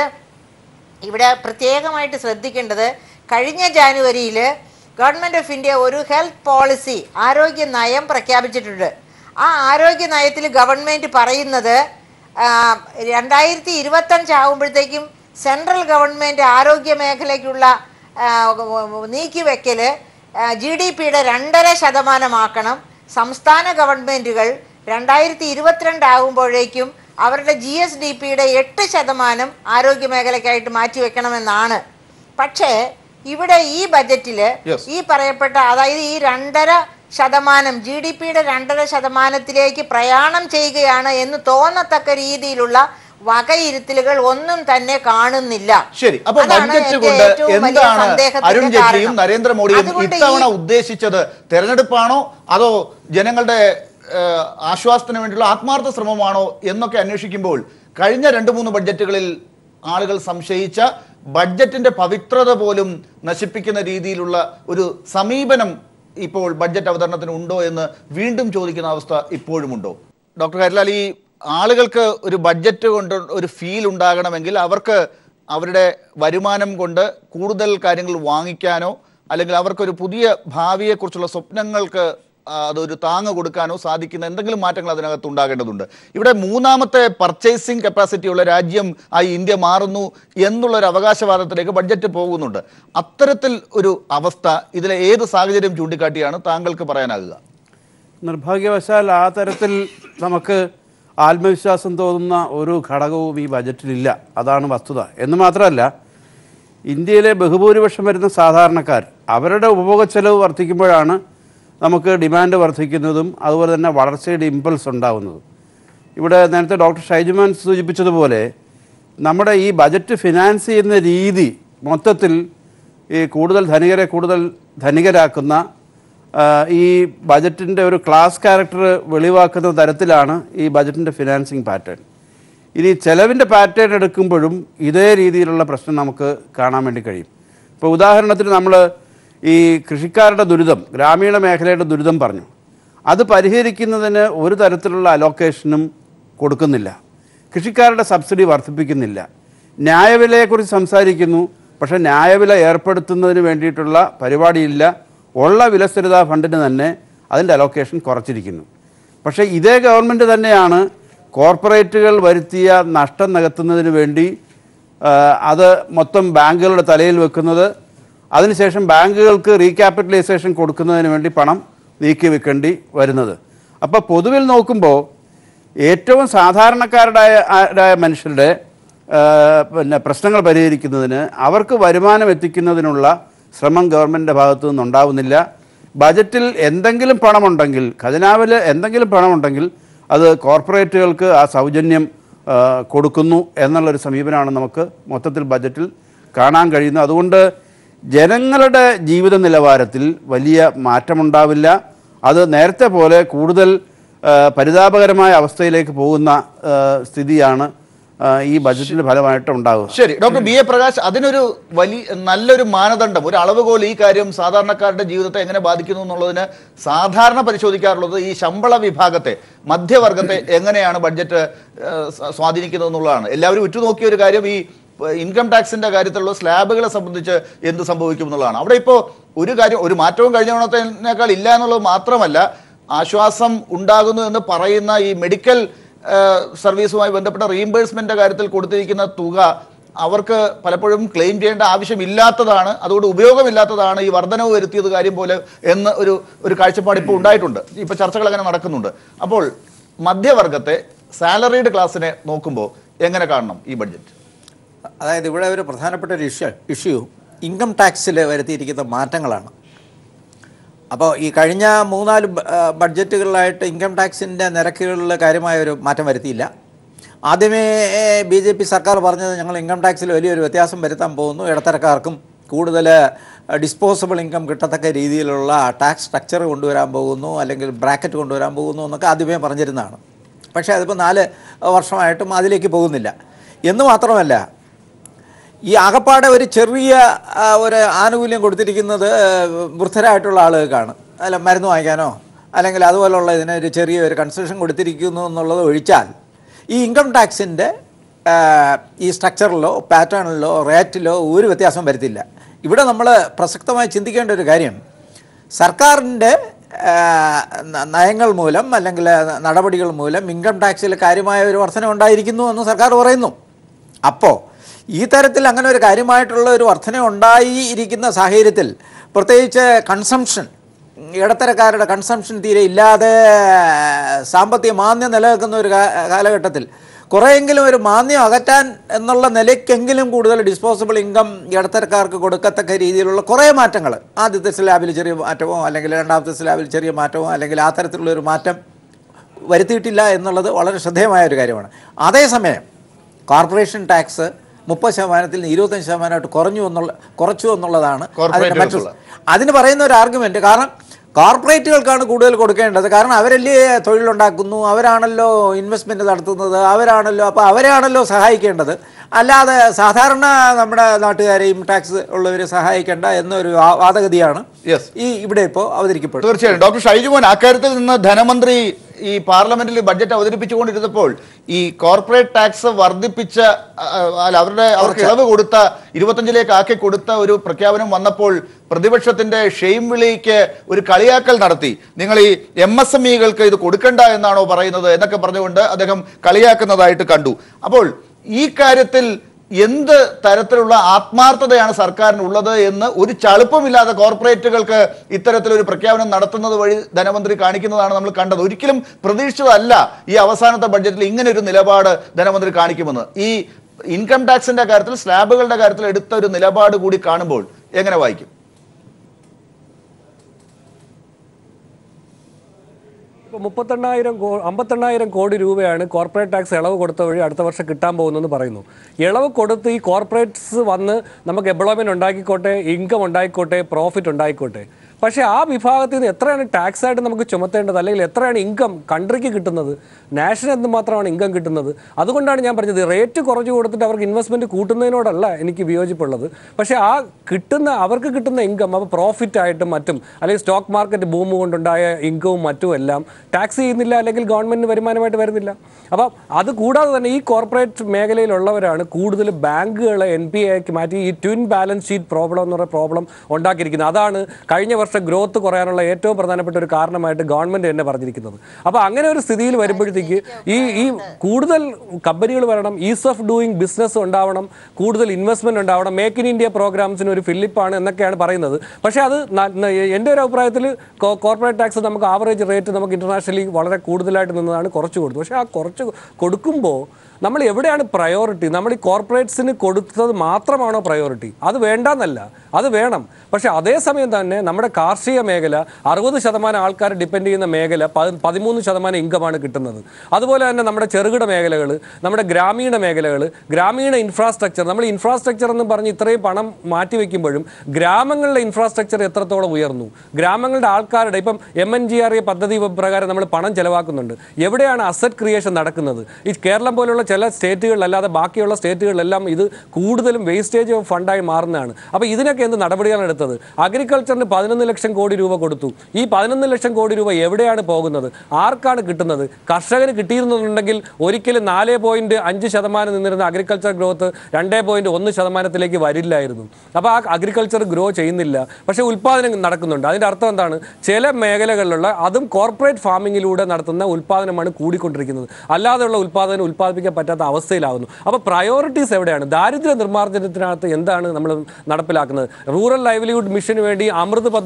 ഇവിടെ പ്രത്യേകമായിട്ട് ശ്രദ്ധിക്കേണ്ടത് കഴിഞ്ഞ ജാനുവരിയിൽ ഗവൺമെൻറ് ഓഫ് ഇന്ത്യ ഒരു ഹെൽത്ത് പോളിസി ആരോഗ്യ നയം പ്രഖ്യാപിച്ചിട്ടുണ്ട് ആ ആരോഗ്യ നയത്തിൽ ഗവൺമെൻറ് പറയുന്നത് ആ, രണ്ടായിരത്തി ഇരുപത്തഞ്ച് ആകുമ്പോഴത്തേക്കും സെൻട്രൽ ഗവൺമെൻറ് ആരോഗ്യ മേഖലയ്ക്കുള്ള ആ, നീക്കിവെക്കൽ ജി ഡി പിയുടെ രണ്ടര ശതമാനമാക്കണം സംസ്ഥാന ഗവൺമെൻറ്റുകൾ രണ്ടായിരത്തി ഇരുപത്തിരണ്ട് ആകുമ്പോഴേക്കും അവരുടെ ജി എസ് ഡി പിയുടെ എട്ട് ശതമാനം ആരോഗ്യ മേഖലയ്ക്കായിട്ട് മാറ്റിവെക്കണമെന്നാണ് പക്ഷേ ഇവിടെ ഈ ബജറ്റിൽ Yes. ഈ പറയപ്പെട്ട അതായത് ഈ രണ്ടര ശതമാനം ജി ഡി പിയുടെ രണ്ടര ശതമാനത്തിലേക്ക് പ്രയാണം ചെയ്യുകയാണ് എന്ന് തോന്നത്തക്ക രീതിയിലുള്ള വകയിരുത്തലുകൾ ഒന്നും തന്നെ കാണുന്നില്ല ശരി അപ്പൊ അതാണ് ബഡ്ജറ്റ് എൻ്റെ കൊണ്ട് ഏറ്റവും വലിയ എന്താണ് സന്ദേഹത്തിന്റെ അരുൺ ജെയ്റ്റ്ലിയും കാരണം. നരേന്ദ്രമോദിയും അതുകൊണ്ട് ഈ- ഇത്തവണ ഉദ്ദേശിച്ചത് തെരഞ്ഞെടുപ്പാണോ അതോ ജനങ്ങളുടെ ഏഹ്, ആശ്വാസത്തിന് വേണ്ടിയുള്ള ആത്മാർത്ഥ ശ്രമമാണോ എന്നൊക്കെ അന്വേഷിക്കുമ്പോൾ കഴിഞ്ഞ രണ്ട് മൂന്ന് ബഡ്ജറ്റുകളിൽ ആളുകൾ സംശയിച്ച ബഡ്ജറ്റിന്റെ പവിത്രത പോലും നശിപ്പിക്കുന്ന രീതിയിലുള്ള ഒരു സമീപനം ഇപ്പോൾ ബഡ്ജറ്റ് അവതരണത്തിന് ഉണ്ടോ എന്ന് വീണ്ടും ചോദിക്കുന്ന അവസ്ഥ ഇപ്പോഴുമുണ്ടോ ഡോക്ടർ ഹരിലാൽ ഈ ആളുകൾക്ക് ഒരു ബഡ്ജറ്റ് കൊണ്ട് ഒരു ഫീൽ ഉണ്ടാകണമെങ്കിൽ അവർക്ക് അവരുടെ വരുമാനം കൊണ്ട് കൂടുതൽ കാര്യങ്ങൾ വാങ്ങിക്കാനോ അല്ലെങ്കിൽ അവർക്കൊരു പുതിയ ഭാവിയെക്കുറിച്ചുള്ള സ്വപ്നങ്ങൾക്ക് ആ, അതൊരു താങ്ങ് കൊടുക്കാനോ സാധിക്കുന്ന എന്തെങ്കിലും മാറ്റങ്ങൾ അതിനകത്ത് ഉണ്ടാകേണ്ടതുണ്ട് ഇവിടെ മൂന്നാമത്തെ പർച്ചേസിംഗ് കപ്പാസിറ്റി ഉള്ള രാജ്യം ആയി ഇന്ത്യ മാറുന്നു എന്നുള്ള ഒരു അവകാശവാദത്തിലേക്ക് ബഡ്ജറ്റ് പോകുന്നുണ്ട് അത്തരത്തിൽ ഒരു അവസ്ഥ ഇതിലെ ഏത് സാഹചര്യം ചൂണ്ടിക്കാട്ടിയാണ് താങ്കൾക്ക് പറയാനാകുക നിർഭാഗ്യവശാൽ ആ തരത്തിൽ നമുക്ക് ആത്മവിശ്വാസം തോന്നുന്ന ഒരു ഘടകവും ഈ ബജറ്റിലില്ല അതാണ് വസ്തുത എന്ന് മാത്രമല്ല ഇന്ത്യയിലെ ബഹുഭൂരിപക്ഷം വരുന്ന സാധാരണക്കാർ അവരുടെ ഉപഭോഗ ചെലവ് വർദ്ധിക്കുമ്പോഴാണ് നമുക്ക് ഡിമാൻഡ് വർദ്ധിക്കുന്നതും അതുപോലെ തന്നെ വളർച്ചയുടെ ഇമ്പൾസ് ഉണ്ടാകുന്നതും ഇവിടെ നേരത്തെ ഡോക്ടർ ഷൈജുമാൻ സൂചിപ്പിച്ചതുപോലെ നമ്മുടെ ഈ ബജറ്റ് ഫിനാൻസ് ചെയ്യുന്ന രീതി മൊത്തത്തിൽ ഈ കൂടുതൽ ധനികരെ കൂടുതൽ ധനികരാക്കുന്ന ആ, ഈ ബജറ്റിൻ്റെ ഒരു ക്ലാസ് ക്യാരക്ടർ വെളിവാക്കുന്ന തരത്തിലാണ് ഈ ബജറ്റിൻ്റെ ഫിനാൻസിങ് പാറ്റേൺ ഇനി ചെലവിൻ്റെ പാറ്റേൺ എടുക്കുമ്പോഴും ഇതേ രീതിയിലുള്ള പ്രശ്നം നമുക്ക് കാണാൻ വേണ്ടി കഴിയും ഇപ്പോൾ ഉദാഹരണത്തിന് നമ്മൾ ഈ കൃഷിക്കാരുടെ ദുരിതം ഗ്രാമീണ മേഖലയുടെ ദുരിതം പറഞ്ഞു അത് പരിഹരിക്കുന്നതിന് ഒരു തരത്തിലുള്ള അലോക്കേഷനും കൊടുക്കുന്നില്ല കൃഷിക്കാരുടെ സബ്സിഡി വർദ്ധിപ്പിക്കുന്നില്ല ന്യായവിലയെക്കുറിച്ച് സംസാരിക്കുന്നു പക്ഷേ ന്യായവില ഏർപ്പെടുത്തുന്നതിന് വേണ്ടിയിട്ടുള്ള പരിപാടിയില്ല ഉള്ള വിലസ്ഥിരതാ ഫണ്ടിന് തന്നെ അതിൻ്റെ അലോക്കേഷൻ കുറച്ചിരിക്കുന്നു പക്ഷേ ഇതേ ഗവൺമെൻറ് തന്നെയാണ് കോർപ്പറേറ്റുകൾ വരുത്തിയ നഷ്ടം നികത്തുന്നതിന് വേണ്ടി ആ, അത് മൊത്തം ബാങ്കുകളുടെ തലയിൽ വെക്കുന്നത് അതിനുശേഷം ബാങ്കുകൾക്ക് റീക്യാപിറ്റലൈസേഷൻ കൊടുക്കുന്നതിന് വേണ്ടി പണം നീക്കി വെക്കേണ്ടി വരുന്നത് അപ്പോൾ പൊതുവിൽ നോക്കുമ്പോൾ ഏറ്റവും സാധാരണക്കാരുടെ ആയ മനുഷ്യരുടെ ആ, പിന്നെ പ്രശ്നങ്ങൾ പരിഹരിക്കുന്നതിന് അവർക്ക് വരുമാനം എത്തിക്കുന്നതിനുള്ള ശ്രമം ഗവൺമെൻറ്റിൻ്റെ ഭാഗത്തു നിന്നുണ്ടാവുന്നില്ല ബജറ്റിൽ എന്തെങ്കിലും പണമുണ്ടെങ്കിൽ ഖജനാവിൽ എന്തെങ്കിലും പണമുണ്ടെങ്കിൽ അത് കോർപ്പറേറ്റുകൾക്ക് ആ സൗജന്യം ആ, കൊടുക്കുന്നു എന്നുള്ളൊരു സമീപനമാണ് നമുക്ക് മൊത്തത്തിൽ ബജറ്റിൽ കാണാൻ കഴിയുന്നത് അതുകൊണ്ട് ജനങ്ങളുടെ ജീവിത നിലവാരത്തിൽ വലിയ മാറ്റമുണ്ടാവില്ല അത് നേരത്തെ പോലെ കൂടുതൽ ആ, പരിതാപകരമായ അവസ്ഥയിലേക്ക് പോകുന്ന ആ, സ്ഥിതിയാണ് ആ, ഈ ബജറ്റിൻ്റെ ഫലമായിട്ട് ഉണ്ടാകുക ശരി ഡോക്ടർ ബി എ പ്രകാശ് അതിനൊരു വലിയ നല്ലൊരു മാനദണ്ഡം ഒരു അളവുകോൽ ഈ കാര്യം സാധാരണക്കാരുടെ ജീവിതത്തെ എങ്ങനെ ബാധിക്കുന്നു എന്നുള്ളതിന് സാധാരണ പരിശോധിക്കാറുള്ളത് ഈ ശമ്പള വിഭാഗത്തെ മധ്യവർഗത്തെ എങ്ങനെയാണ് ബഡ്ജറ്റ് ഏഹ്, സ്വാ- സ്വാധീനിക്കുന്നത് എന്നുള്ളതാണ് എല്ലാവരും ഉറ്റുനോക്കിയ ഒരു കാര്യം ഈ ഇൻകം ടാക്സിന്റെ കാര്യത്തിലുള്ള സ്ലാബുകളെ സംബന്ധിച്ച് എന്ത് സംഭവിക്കും എന്നുള്ളതാണ് അവിടെ ഇപ്പോൾ ഒരു കാര്യം ഒരു മാറ്റവും കഴിഞ്ഞ തവണത്തേക്കാൾ ഇല്ല എന്നുള്ളത് മാത്രമല്ല ആശ്വാസം ഉണ്ടാകുന്നു എന്ന് പറയുന്ന ഈ മെഡിക്കൽ ഏഹ്, സർവീസുമായി ബന്ധപ്പെട്ട റീഇംബേഴ്സ്മെന്റ് കാര്യത്തിൽ കൊടുത്തിരിക്കുന്ന തുക അവർക്ക് പലപ്പോഴും ക്ലെയിം ചെയ്യേണ്ട ആവശ്യമില്ലാത്തതാണ് അതുകൊണ്ട് ഉപയോഗമില്ലാത്തതാണ് ഈ വർധനവ് വരുത്തിയത് കാര്യം പോലെ എന്ന് ഒരു ഒരു കാഴ്ചപ്പാട് ഇപ്പോൾ ഉണ്ടായിട്ടുണ്ട് ഇപ്പോൾ ചർച്ചകൾ അങ്ങനെ നടക്കുന്നുണ്ട് അപ്പോൾ മധ്യവർഗത്തെ സാലറീഡ് ക്ലാസ്സിനെ നോക്കുമ്പോൾ എങ്ങനെ കാണണം ഈ ബഡ്ജറ്റ് അതായത് ഇവിടെ ഒരു പ്രധാനപ്പെട്ട ഒരു ഇഷ്യൂ ഇഷ്യൂ ഇൻകം ടാക്സിൽ വരുത്തിയിരിക്കുന്ന മാറ്റങ്ങളാണ് അപ്പോൾ ഈ കഴിഞ്ഞ മൂന്നാല് ബ- ആ, ബഡ്ജറ്റുകളിലായിട്ട് ഇൻകം ടാക്സിൻ്റെ നിരക്കുകളിൽ കാര്യമായ ഒരു മാറ്റം വരുത്തിയില്ല ആദ്യമേ ബി ജെ പി സർക്കാർ പറഞ്ഞത് ഞങ്ങൾ ഇൻകം ടാക്സിൽ വലിയൊരു വ്യത്യാസം വരുത്താൻ പോകുന്നു ഇടത്തരക്കാർക്കും കൂടുതൽ ഡിസ്പോസബിൾ ഇൻകം കിട്ടത്തക്ക രീതിയിലുള്ള ടാക്സ് സ്ട്രക്ചർ കൊണ്ടുവരാൻ പോകുന്നു അല്ലെങ്കിൽ ബ്രാക്കറ്റ് കൊണ്ടുവരാൻ പോകുന്നു എന്നൊക്കെ ആദ്യമേ പറഞ്ഞിരുന്നതാണ് പക്ഷേ അതിപ്പോൾ നാല് വർഷമായിട്ടും അതിലേക്ക് പോകുന്നില്ല എന്ന് മാത്രമല്ല ഈ ആകപ്പാടെ ഒരു ചെറിയ ആ, ഒരു ആനുകൂല്യം കൊടുത്തിരിക്കുന്നത് വൃദ്ധരായിട്ടുള്ള ആളുകൾക്കാണ് അല്ല മരുന്ന് വാങ്ങിക്കാനോ അല്ലെങ്കിൽ അതുപോലുള്ള ഇതിന് ഒരു ചെറിയ ഒരു കൺസെഷൻ കൊടുത്തിരിക്കുന്നു എന്നുള്ളത് ഒഴിച്ചാൽ ഈ ഇൻകം ടാക്സിൻ്റെ ഈ സ്ട്രക്ചറിലോ പാറ്റേണിലോ റേറ്റിലോ ഒരു വ്യത്യാസം വരുത്തില്ല ഇവിടെ നമ്മൾ പ്രസക്തമായി ചിന്തിക്കേണ്ട ഒരു കാര്യം സർക്കാരിൻ്റെ ആ, ന- നയങ്ങൾ മൂലം അല്ലെങ്കിൽ നടപടികൾ മൂലം ഇൻകം ടാക്സിൽ കാര്യമായ ഒരു വർധന ഉണ്ടായിരിക്കുന്നു എന്ന് സർക്കാർ പറയുന്നു അപ്പോൾ ഈ തരത്തിൽ അങ്ങനെ ഒരു കാര്യമായിട്ടുള്ള ഒരു വർധന ഉണ്ടായിരിക്കുന്ന സാഹചര്യത്തിൽ പ്രത്യേകിച്ച് കൺസംഷൻ ഇടത്തരക്കാരുടെ കൺസംഷൻ തീരെ ഇല്ലാതെ സാമ്പത്തിക മാന്യം നിലനിൽക്കുന്ന ഒരു കാ- കാലഘട്ടത്തിൽ കുറേയെങ്കിലും ഒരു മാന്യം അകറ്റാൻ എന്നുള്ള നിലയ്ക്കെങ്കിലും കൂടുതൽ ഡിസ്പോസിബിൾ ഇൻകം ഇടത്തരക്കാർക്ക് കൊടുക്കത്തക്ക രീതിയിലുള്ള കുറേ മാറ്റങ്ങൾ ആദ്യത്തെ സ്ലാബിൽ ചെറിയ മാറ്റമോ അല്ലെങ്കിൽ രണ്ടാമത്തെ സ്ലാബിൽ ചെറിയ മാറ്റമോ അല്ലെങ്കിൽ ആ തരത്തിലുള്ള ഒരു മാറ്റം വരുത്തിയിട്ടില്ല എന്നുള്ളത് വളരെ ശ്രദ്ധേയമായ ഒരു കാര്യമാണ് അതേസമയം കോർപ്പറേഷൻ ടാക്സ് മുപ്പത് ശതമാനത്തിൽ നിന്ന് ഇരുപത്തഞ്ച് ശതമാനമായിട്ട് കുറഞ്ഞു എന്നുള്ള കുറച്ചു എന്നുള്ളതാണ് അതിന്റെ മറ്റു അതിന് പറയുന്ന ഒരു ആർഗ്യുമെന്റ് കാരണം കോർപ്പറേറ്റുകൾക്കാണ് കൂടുതൽ കൊടുക്കേണ്ടത് കാരണം അവരല്ലേ തൊഴിലുണ്ടാക്കുന്നു അവരാണല്ലോ ഇൻവെസ്റ്റ്മെന്റ് നടത്തുന്നത് അവരാണല്ലോ അപ്പോൾ അവരെയാണല്ലോ സഹായിക്കേണ്ടത് അല്ലാതെ സാധാരണ നമ്മുടെ നാട്ടുകാരെയും ടാക്സ് ഉള്ളവരെ സഹായിക്കേണ്ട എന്നൊരു വാ- വാദഗതിയാണ് Yes. ഈ ഇവിടെ ഇപ്പോൾ അവതരിക്കപ്പെടുന്നത് തീർച്ചയായും ഡോക്ടർ ഷൈജുമോൻ അക്കാര്യത്തിൽ നിന്ന് ധനമന്ത്രി ഈ പാർലമെന്റിൽ ബഡ്ജറ്റ് അവതരിപ്പിച്ചുകൊണ്ടിരുന്നപ്പോൾ ഈ കോർപ്പറേറ്റ് ടാക്സ് വർദ്ധിപ്പിച്ച ആ, അല്ല അവരുടെ അവർക്ക് ഇളവ് കൊടുത്ത ഇരുപത്തഞ്ചിലേക്ക് ആക്കി കൊടുത്ത ഒരു പ്രഖ്യാപനം വന്നപ്പോൾ പ്രതിപക്ഷത്തിന്റെ ഷെയിം വിളിക്ക് ഒരു കളിയാക്കൽ നടത്തി നിങ്ങൾ ഈ എം എസ് എം ഇകൾക്ക് ഇത് കൊടുക്കണ്ട എന്നാണോ പറയുന്നത് എന്നൊക്കെ പറഞ്ഞുകൊണ്ട് അദ്ദേഹം കളിയാക്കുന്നതായിട്ട് കണ്ടു അപ്പോൾ ഈ കാര്യത്തിൽ എന്ത് തരത്തിലുള്ള ആത്മാർത്ഥതയാണ് സർക്കാരിന് ഉള്ളത് എന്ന് ഒരു ചളുപ്പമില്ലാതെ കോർപ്പറേറ്റുകൾക്ക് ഇത്തരത്തിലൊരു പ്രഖ്യാപനം നടത്തുന്നത് വഴി ധനമന്ത്രി കാണിക്കുന്നതാണ് നമ്മൾ കണ്ടത് ഒരിക്കലും പ്രതീക്ഷിച്ചതല്ല ഈ അവസാനത്തെ ബഡ്ജറ്റിൽ ഇങ്ങനെ ഒരു നിലപാട് ധനമന്ത്രി കാണിക്കുമെന്ന് ഈ ഇൻകം ടാക്സിന്റെ കാര്യത്തിൽ സ്ലാബുകളുടെ കാര്യത്തിൽ എടുത്ത ഒരു നിലപാട് കൂടി കാണുമ്പോൾ എങ്ങനെ വായിക്കും ഇപ്പോൾ മുപ്പത്തെണ്ണായിരം കോ അമ്പത്തെണ്ണായിരം കോടി രൂപയാണ് കോർപ്പറേറ്റ് ടാക്സ് ഇളവ് കൊടുത്ത വഴി അടുത്ത വർഷം കിട്ടാൻ പോകുന്നതെന്ന് പറയുന്നു ഇളവ് കൊടുത്ത് ഈ കോർപ്പറേറ്റ്സ് വന്ന് നമുക്ക് എംപ്ലോയ്മെന്റ് ഉണ്ടാക്കിക്കോട്ടെ ഇൻകം ഉണ്ടായിക്കോട്ടെ പ്രോഫിറ്റ് ഉണ്ടായിക്കോട്ടെ പക്ഷേ ആ വിഭാഗത്തിൽ നിന്ന് എത്രയാണ് ടാക്സ് ആയിട്ട് നമുക്ക് ചുമത്തേണ്ടത് അല്ലെങ്കിൽ എത്രയാണ് ഇൻകം കൺട്രിക്ക് കിട്ടുന്നത് നാഷണൽ എന്ത് മാത്രമാണ് ഇൻകം കിട്ടുന്നത് അതുകൊണ്ടാണ് ഞാൻ പറഞ്ഞത് റേറ്റ് കുറച്ച് കൊടുത്തിട്ട് അവർക്ക് ഇൻവെസ്റ്റ്മെന്റ് കൂട്ടുന്നതിനോടല്ല എനിക്ക് വിയോജിപ്പുള്ളത് പക്ഷേ ആ കിട്ടുന്ന അവർക്ക് കിട്ടുന്ന ഇൻകം അപ്പോൾ പ്രോഫിറ്റ് ആയിട്ടും മറ്റും അല്ലെങ്കിൽ സ്റ്റോക്ക് മാർക്കറ്റ് ബൂം കൊണ്ടുണ്ടായ ഇൻകവും മറ്റും എല്ലാം ടാക്സ് ചെയ്യുന്നില്ല അല്ലെങ്കിൽ ഗവൺമെന്റിന് വരുമാനമായിട്ട് വരുന്നില്ല അപ്പോൾ അത് കൂടാതെ തന്നെ ഈ കോർപ്പറേറ്റ് മേഖലയിലുള്ളവരാണ് കൂടുതൽ ബാങ്കുകളെ എൻ പി എക്ക് മാറ്റി ഈ ട്വിൻ ബാലൻസ് ഷീറ്റ് പ്രോബ്ലം എന്ന് പറയുന്ന പ്രോബ്ലം ഉണ്ടാക്കിയിരിക്കുന്നത് അതാണ് കഴിഞ്ഞ വർഷം ഗ്രോത്ത് കുറയാനുള്ള ഏറ്റവും പ്രധാനപ്പെട്ട ഒരു കാരണമായിട്ട് ഗവൺമെന്റ് തന്നെ പറഞ്ഞിരിക്കുന്നത് അപ്പോൾ അങ്ങനെ ഒരു സ്ഥിതിയിൽ വരുമ്പോഴത്തേക്ക് ഈ ഈ കൂടുതൽ കമ്പനികൾ വരണം ഈസ് ഓഫ് ഡൂയിങ് ബിസിനസ് ഉണ്ടാവണം കൂടുതൽ ഇൻവെസ്റ്റ്മെന്റ് ഉണ്ടാവണം മേക്ക് ഇൻ ഇന്ത്യ പ്രോഗ്രാംസിന് ഒരു ഫില്ലിപ്പാണ് എന്നൊക്കെയാണ് പറയുന്നത് പക്ഷേ അത് ന- ന- എൻ്റെ ഒരു അഭിപ്രായത്തിൽ കോർപ്പറേറ്റ് ടാക്സ് നമുക്ക് ആവറേജ് റേറ്റ് നമുക്ക് ഇന്റർനാഷണലി വളരെ കൂടുതലായിട്ട് നിന്നതാണ് കുറച്ച് കൊടുത്തു പക്ഷേ ആ കുറച്ച് കൊടുക്കുമ്പോൾ നമ്മൾ എവിടെയാണ് പ്രയോറിറ്റി നമ്മൾ ഈ കോർപ്പറേറ്റ്സിന് കൊടുത്തത് മാത്രമാണോ പ്രയോറിറ്റി അത് വേണ്ടെന്നല്ല അത് വേണം പക്ഷേ അതേസമയം തന്നെ നമ്മുടെ കാർഷിക മേഖല അറുപത് ശതമാനം ആൾക്കാർ ഡിപ്പെൻഡ് ചെയ്യുന്ന മേഖല പതി- പതിമൂന്ന് ശതമാനം ഇൻകമാണ് കിട്ടുന്നത് അതുപോലെ തന്നെ നമ്മുടെ ചെറുകിട മേഖലകൾ നമ്മുടെ ഗ്രാമീണ മേഖലകൾ ഗ്രാമീണ ഇൻഫ്രാസ്ട്രക്ചർ നമ്മൾ ഇൻഫ്രാസ്ട്രക്ചർ എന്ന് പറഞ്ഞ് ഇത്രയും പണം മാറ്റി വെക്കുമ്പോഴും ഗ്രാമങ്ങളിലെ ഇൻഫ്രാസ്ട്രക്ചർ എത്രത്തോളം ഉയർന്നു ഗ്രാമങ്ങളുടെ ആൾക്കാരുടെ ഇപ്പം M N G R A പദ്ധതി പ്രകാരം നമ്മൾ പണം ചെലവാക്കുന്നുണ്ട് എവിടെയാണ് അസറ്റ് ക്രിയേഷൻ നടക്കുന്നത് ഈ കേരളം പോലുള്ള ചില സ്റ്റേറ്റുകളിലല്ലാതെ ബാക്കിയുള്ള സ്റ്റേറ്റുകളിലെല്ലാം ഇത് കൂടുതലും വേസ്റ്റേജ് ഓഫ് ഫണ്ടായി മാറുന്നതാണ് അപ്പോൾ ഇതിനൊക്കെ എന്ത് നടപടികളാണ് എടുത്തത് അഗ്രികൾച്ചറിന് പതിനൊന്ന് ലക്ഷം കോടി രൂപ കൊടുത്തു ഈ പതിനൊന്ന് ലക്ഷം കോടി രൂപ എവിടെയാണ് പോകുന്നത് ആർക്കാണ് കിട്ടുന്നത് കർഷകന് കിട്ടിയിരുന്നുണ്ടെങ്കിൽ ഒരിക്കലും നാല് പോയിന്റ് അഞ്ച് ശതമാനം നിന്നിരുന്ന അഗ്രികൾച്ചർ ഗ്രോത്ത് രണ്ടേ പോയിന്റ് ഒന്ന് ശതമാനത്തിലേക്ക് വരില്ലായിരുന്നു അപ്പോൾ ആ അഗ്രികൾച്ചർ ഗ്രോ ചെയ്യുന്നില്ല പക്ഷേ ഉൽപ്പാദനം നടക്കുന്നുണ്ട് അതിൻ്റെ അർത്ഥം എന്താണ് ചില മേഖലകളിലുള്ള അതും കോർപ്പറേറ്റ് ഫാമിങ്ങിലൂടെ നടത്തുന്ന ഉൽപ്പാദനമാണ് കൂടിക്കൊണ്ടിരിക്കുന്നത് അല്ലാതെയുള്ള ഉൽപ്പാദനം ഉൽപ്പാദിപ്പിക്കാൻ പറ്റാത്ത അവസ്ഥയിലാവുന്നു അപ്പോൾ പ്രയോറിറ്റീസ് എവിടെയാണ് ദാരിദ്ര്യ നിർമ്മാർജ്ജനത്തിനകത്ത് എന്താണ് നമ്മൾ നടപ്പിലാക്കുന്നത് റൂറൽ ലൈവ്ലിഹുഡ് മിഷന് വേണ്ടി അമൃത് പദ്ധതി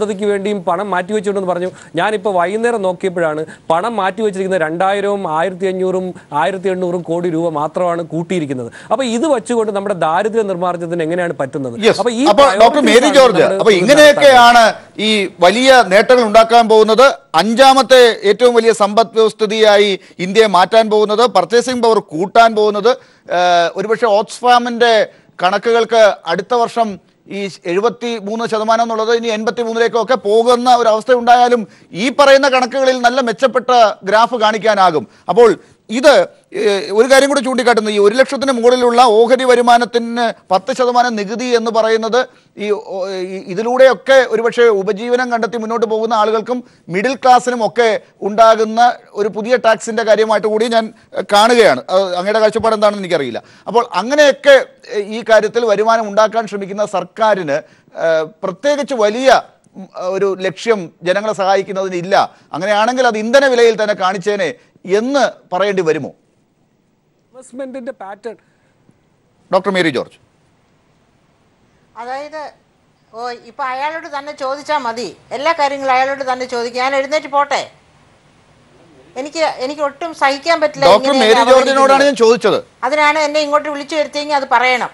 പദ്ധതിക്ക് വേണ്ടിയും പണം മാറ്റി വെച്ചിട്ടുണ്ടെന്ന് പറഞ്ഞു ഞാനിപ്പോൾ വൈകുന്നേരം നോക്കിയപ്പോഴാണ് പണം മാറ്റി വെച്ചിരിക്കുന്നത് രണ്ടായിരവും ആയിരത്തി അഞ്ഞൂറും ആയിരത്തി എണ്ണൂറും കോടി രൂപ മാത്രമാണ് കൂട്ടിയിരിക്കുന്നത് അപ്പൊ ഇത് വെച്ചുകൊണ്ട് നമ്മുടെ ദാരിദ്ര്യ നിർമ്മാർജ്ജനത്തിന് എങ്ങനെയാണ് പറ്റുന്നത് Yes. അപ്പൊ ഈ അപ്പൊ ഡോക്ടർ മേരി priorities ആണ് ജോർജ് നമ്മള് അപ്പൊ ഇങ്ങനെയൊക്കെയാണ് ഈ വലിയ നേട്ടങ്ങൾ ഉണ്ടാക്കാൻ പോകുന്നത് അഞ്ചാമത്തെ ഏറ്റവും വലിയ സമ്പദ് വ്യവസ്ഥിതിയായി ഇന്ത്യയെ മാറ്റാൻ പോകുന്നത് പർച്ചേസിംഗ് പവർ കൂട്ടാൻ പോകുന്നത് ഏഹ്, ഒരുപക്ഷെ ഓക്സ്ഫാമിന്റെ കണക്കുകൾക്ക് അടുത്ത വർഷം ഈ എഴുപത്തി മൂന്ന് ശതമാനം എന്നുള്ളത് ഇനി എൺപത്തി മൂന്നിലേക്കൊക്കെ പോകുന്ന ഒരു അവസ്ഥ ഉണ്ടായാലും ഈ പറയുന്ന കണക്കുകളിൽ നല്ല മെച്ചപ്പെട്ട ഗ്രാഫ് കാണിക്കാനാകും അപ്പോൾ ഇത് ഏഹ്, ഒരു കാര്യം കൂടി ചൂണ്ടിക്കാട്ടുന്നു ഈ ഒരു ലക്ഷത്തിന് മുകളിലുള്ള ഓഹരി വരുമാനത്തിന് പത്ത് ശതമാനം നികുതി എന്ന് പറയുന്നത് ഈ ഓ- ഈ ഇതിലൂടെയൊക്കെ ഒരുപക്ഷെ ഉപജീവനം കണ്ടെത്തി മുന്നോട്ട് പോകുന്ന ആളുകൾക്കും മിഡിൽ ക്ലാസ്സിനും ഒക്കെ ഉണ്ടാകുന്ന ഒരു പുതിയ ടാക്സിന്റെ കാര്യമായിട്ട് കൂടി ഞാൻ ഏഹ്, കാണുകയാണ് അത് അങ്ങയുടെ കാഴ്ചപ്പാട് എന്താണെന്ന് എനിക്കറിയില്ല അപ്പോൾ അങ്ങനെയൊക്കെ ഏഹ്, ഈ കാര്യത്തിൽ വരുമാനം ഉണ്ടാക്കാൻ ശ്രമിക്കുന്ന സർക്കാരിന് ഏഹ്, പ്രത്യേകിച്ച് വലിയ ഉം, ഒരു ലക്ഷ്യം ജനങ്ങളെ സഹായിക്കുന്നതിനില്ല അങ്ങനെയാണെങ്കിൽ അത് ഇന്ധന വിലയിൽ തന്നെ കാണിച്ചേനെ എന്ന് പറയേണ്ടി വരുമോ ഇൻവെസ്റ്റ്മെന്റിന്റെ പാറ്റേൺ ഡോക്ടർ മേരി ജോർജ് അതായത് ഓ ഇപ്പൊ അയാളോട് തന്നെ ചോദിച്ചാൽ മതി എല്ലാ കാര്യങ്ങളും അയാളോട് തന്നെ ചോദിക്കുക ഞാൻ എഴുന്നേറ്റ് പോട്ടെ എനിക്ക് എനിക്ക് ഒട്ടും സഹിക്കാൻ പറ്റില്ല ഡോക്ടർ ഇങ്ങനെ മേരി എന്നെ ജോർജിനോടാണ് ഞാൻ അവഗണിക്കുന്നത്. ചോദിച്ചത് അതിനാണ് എന്നെ ഇങ്ങോട്ട് വിളിച്ചു വരുത്തിയെങ്കിൽ അത് പറയണം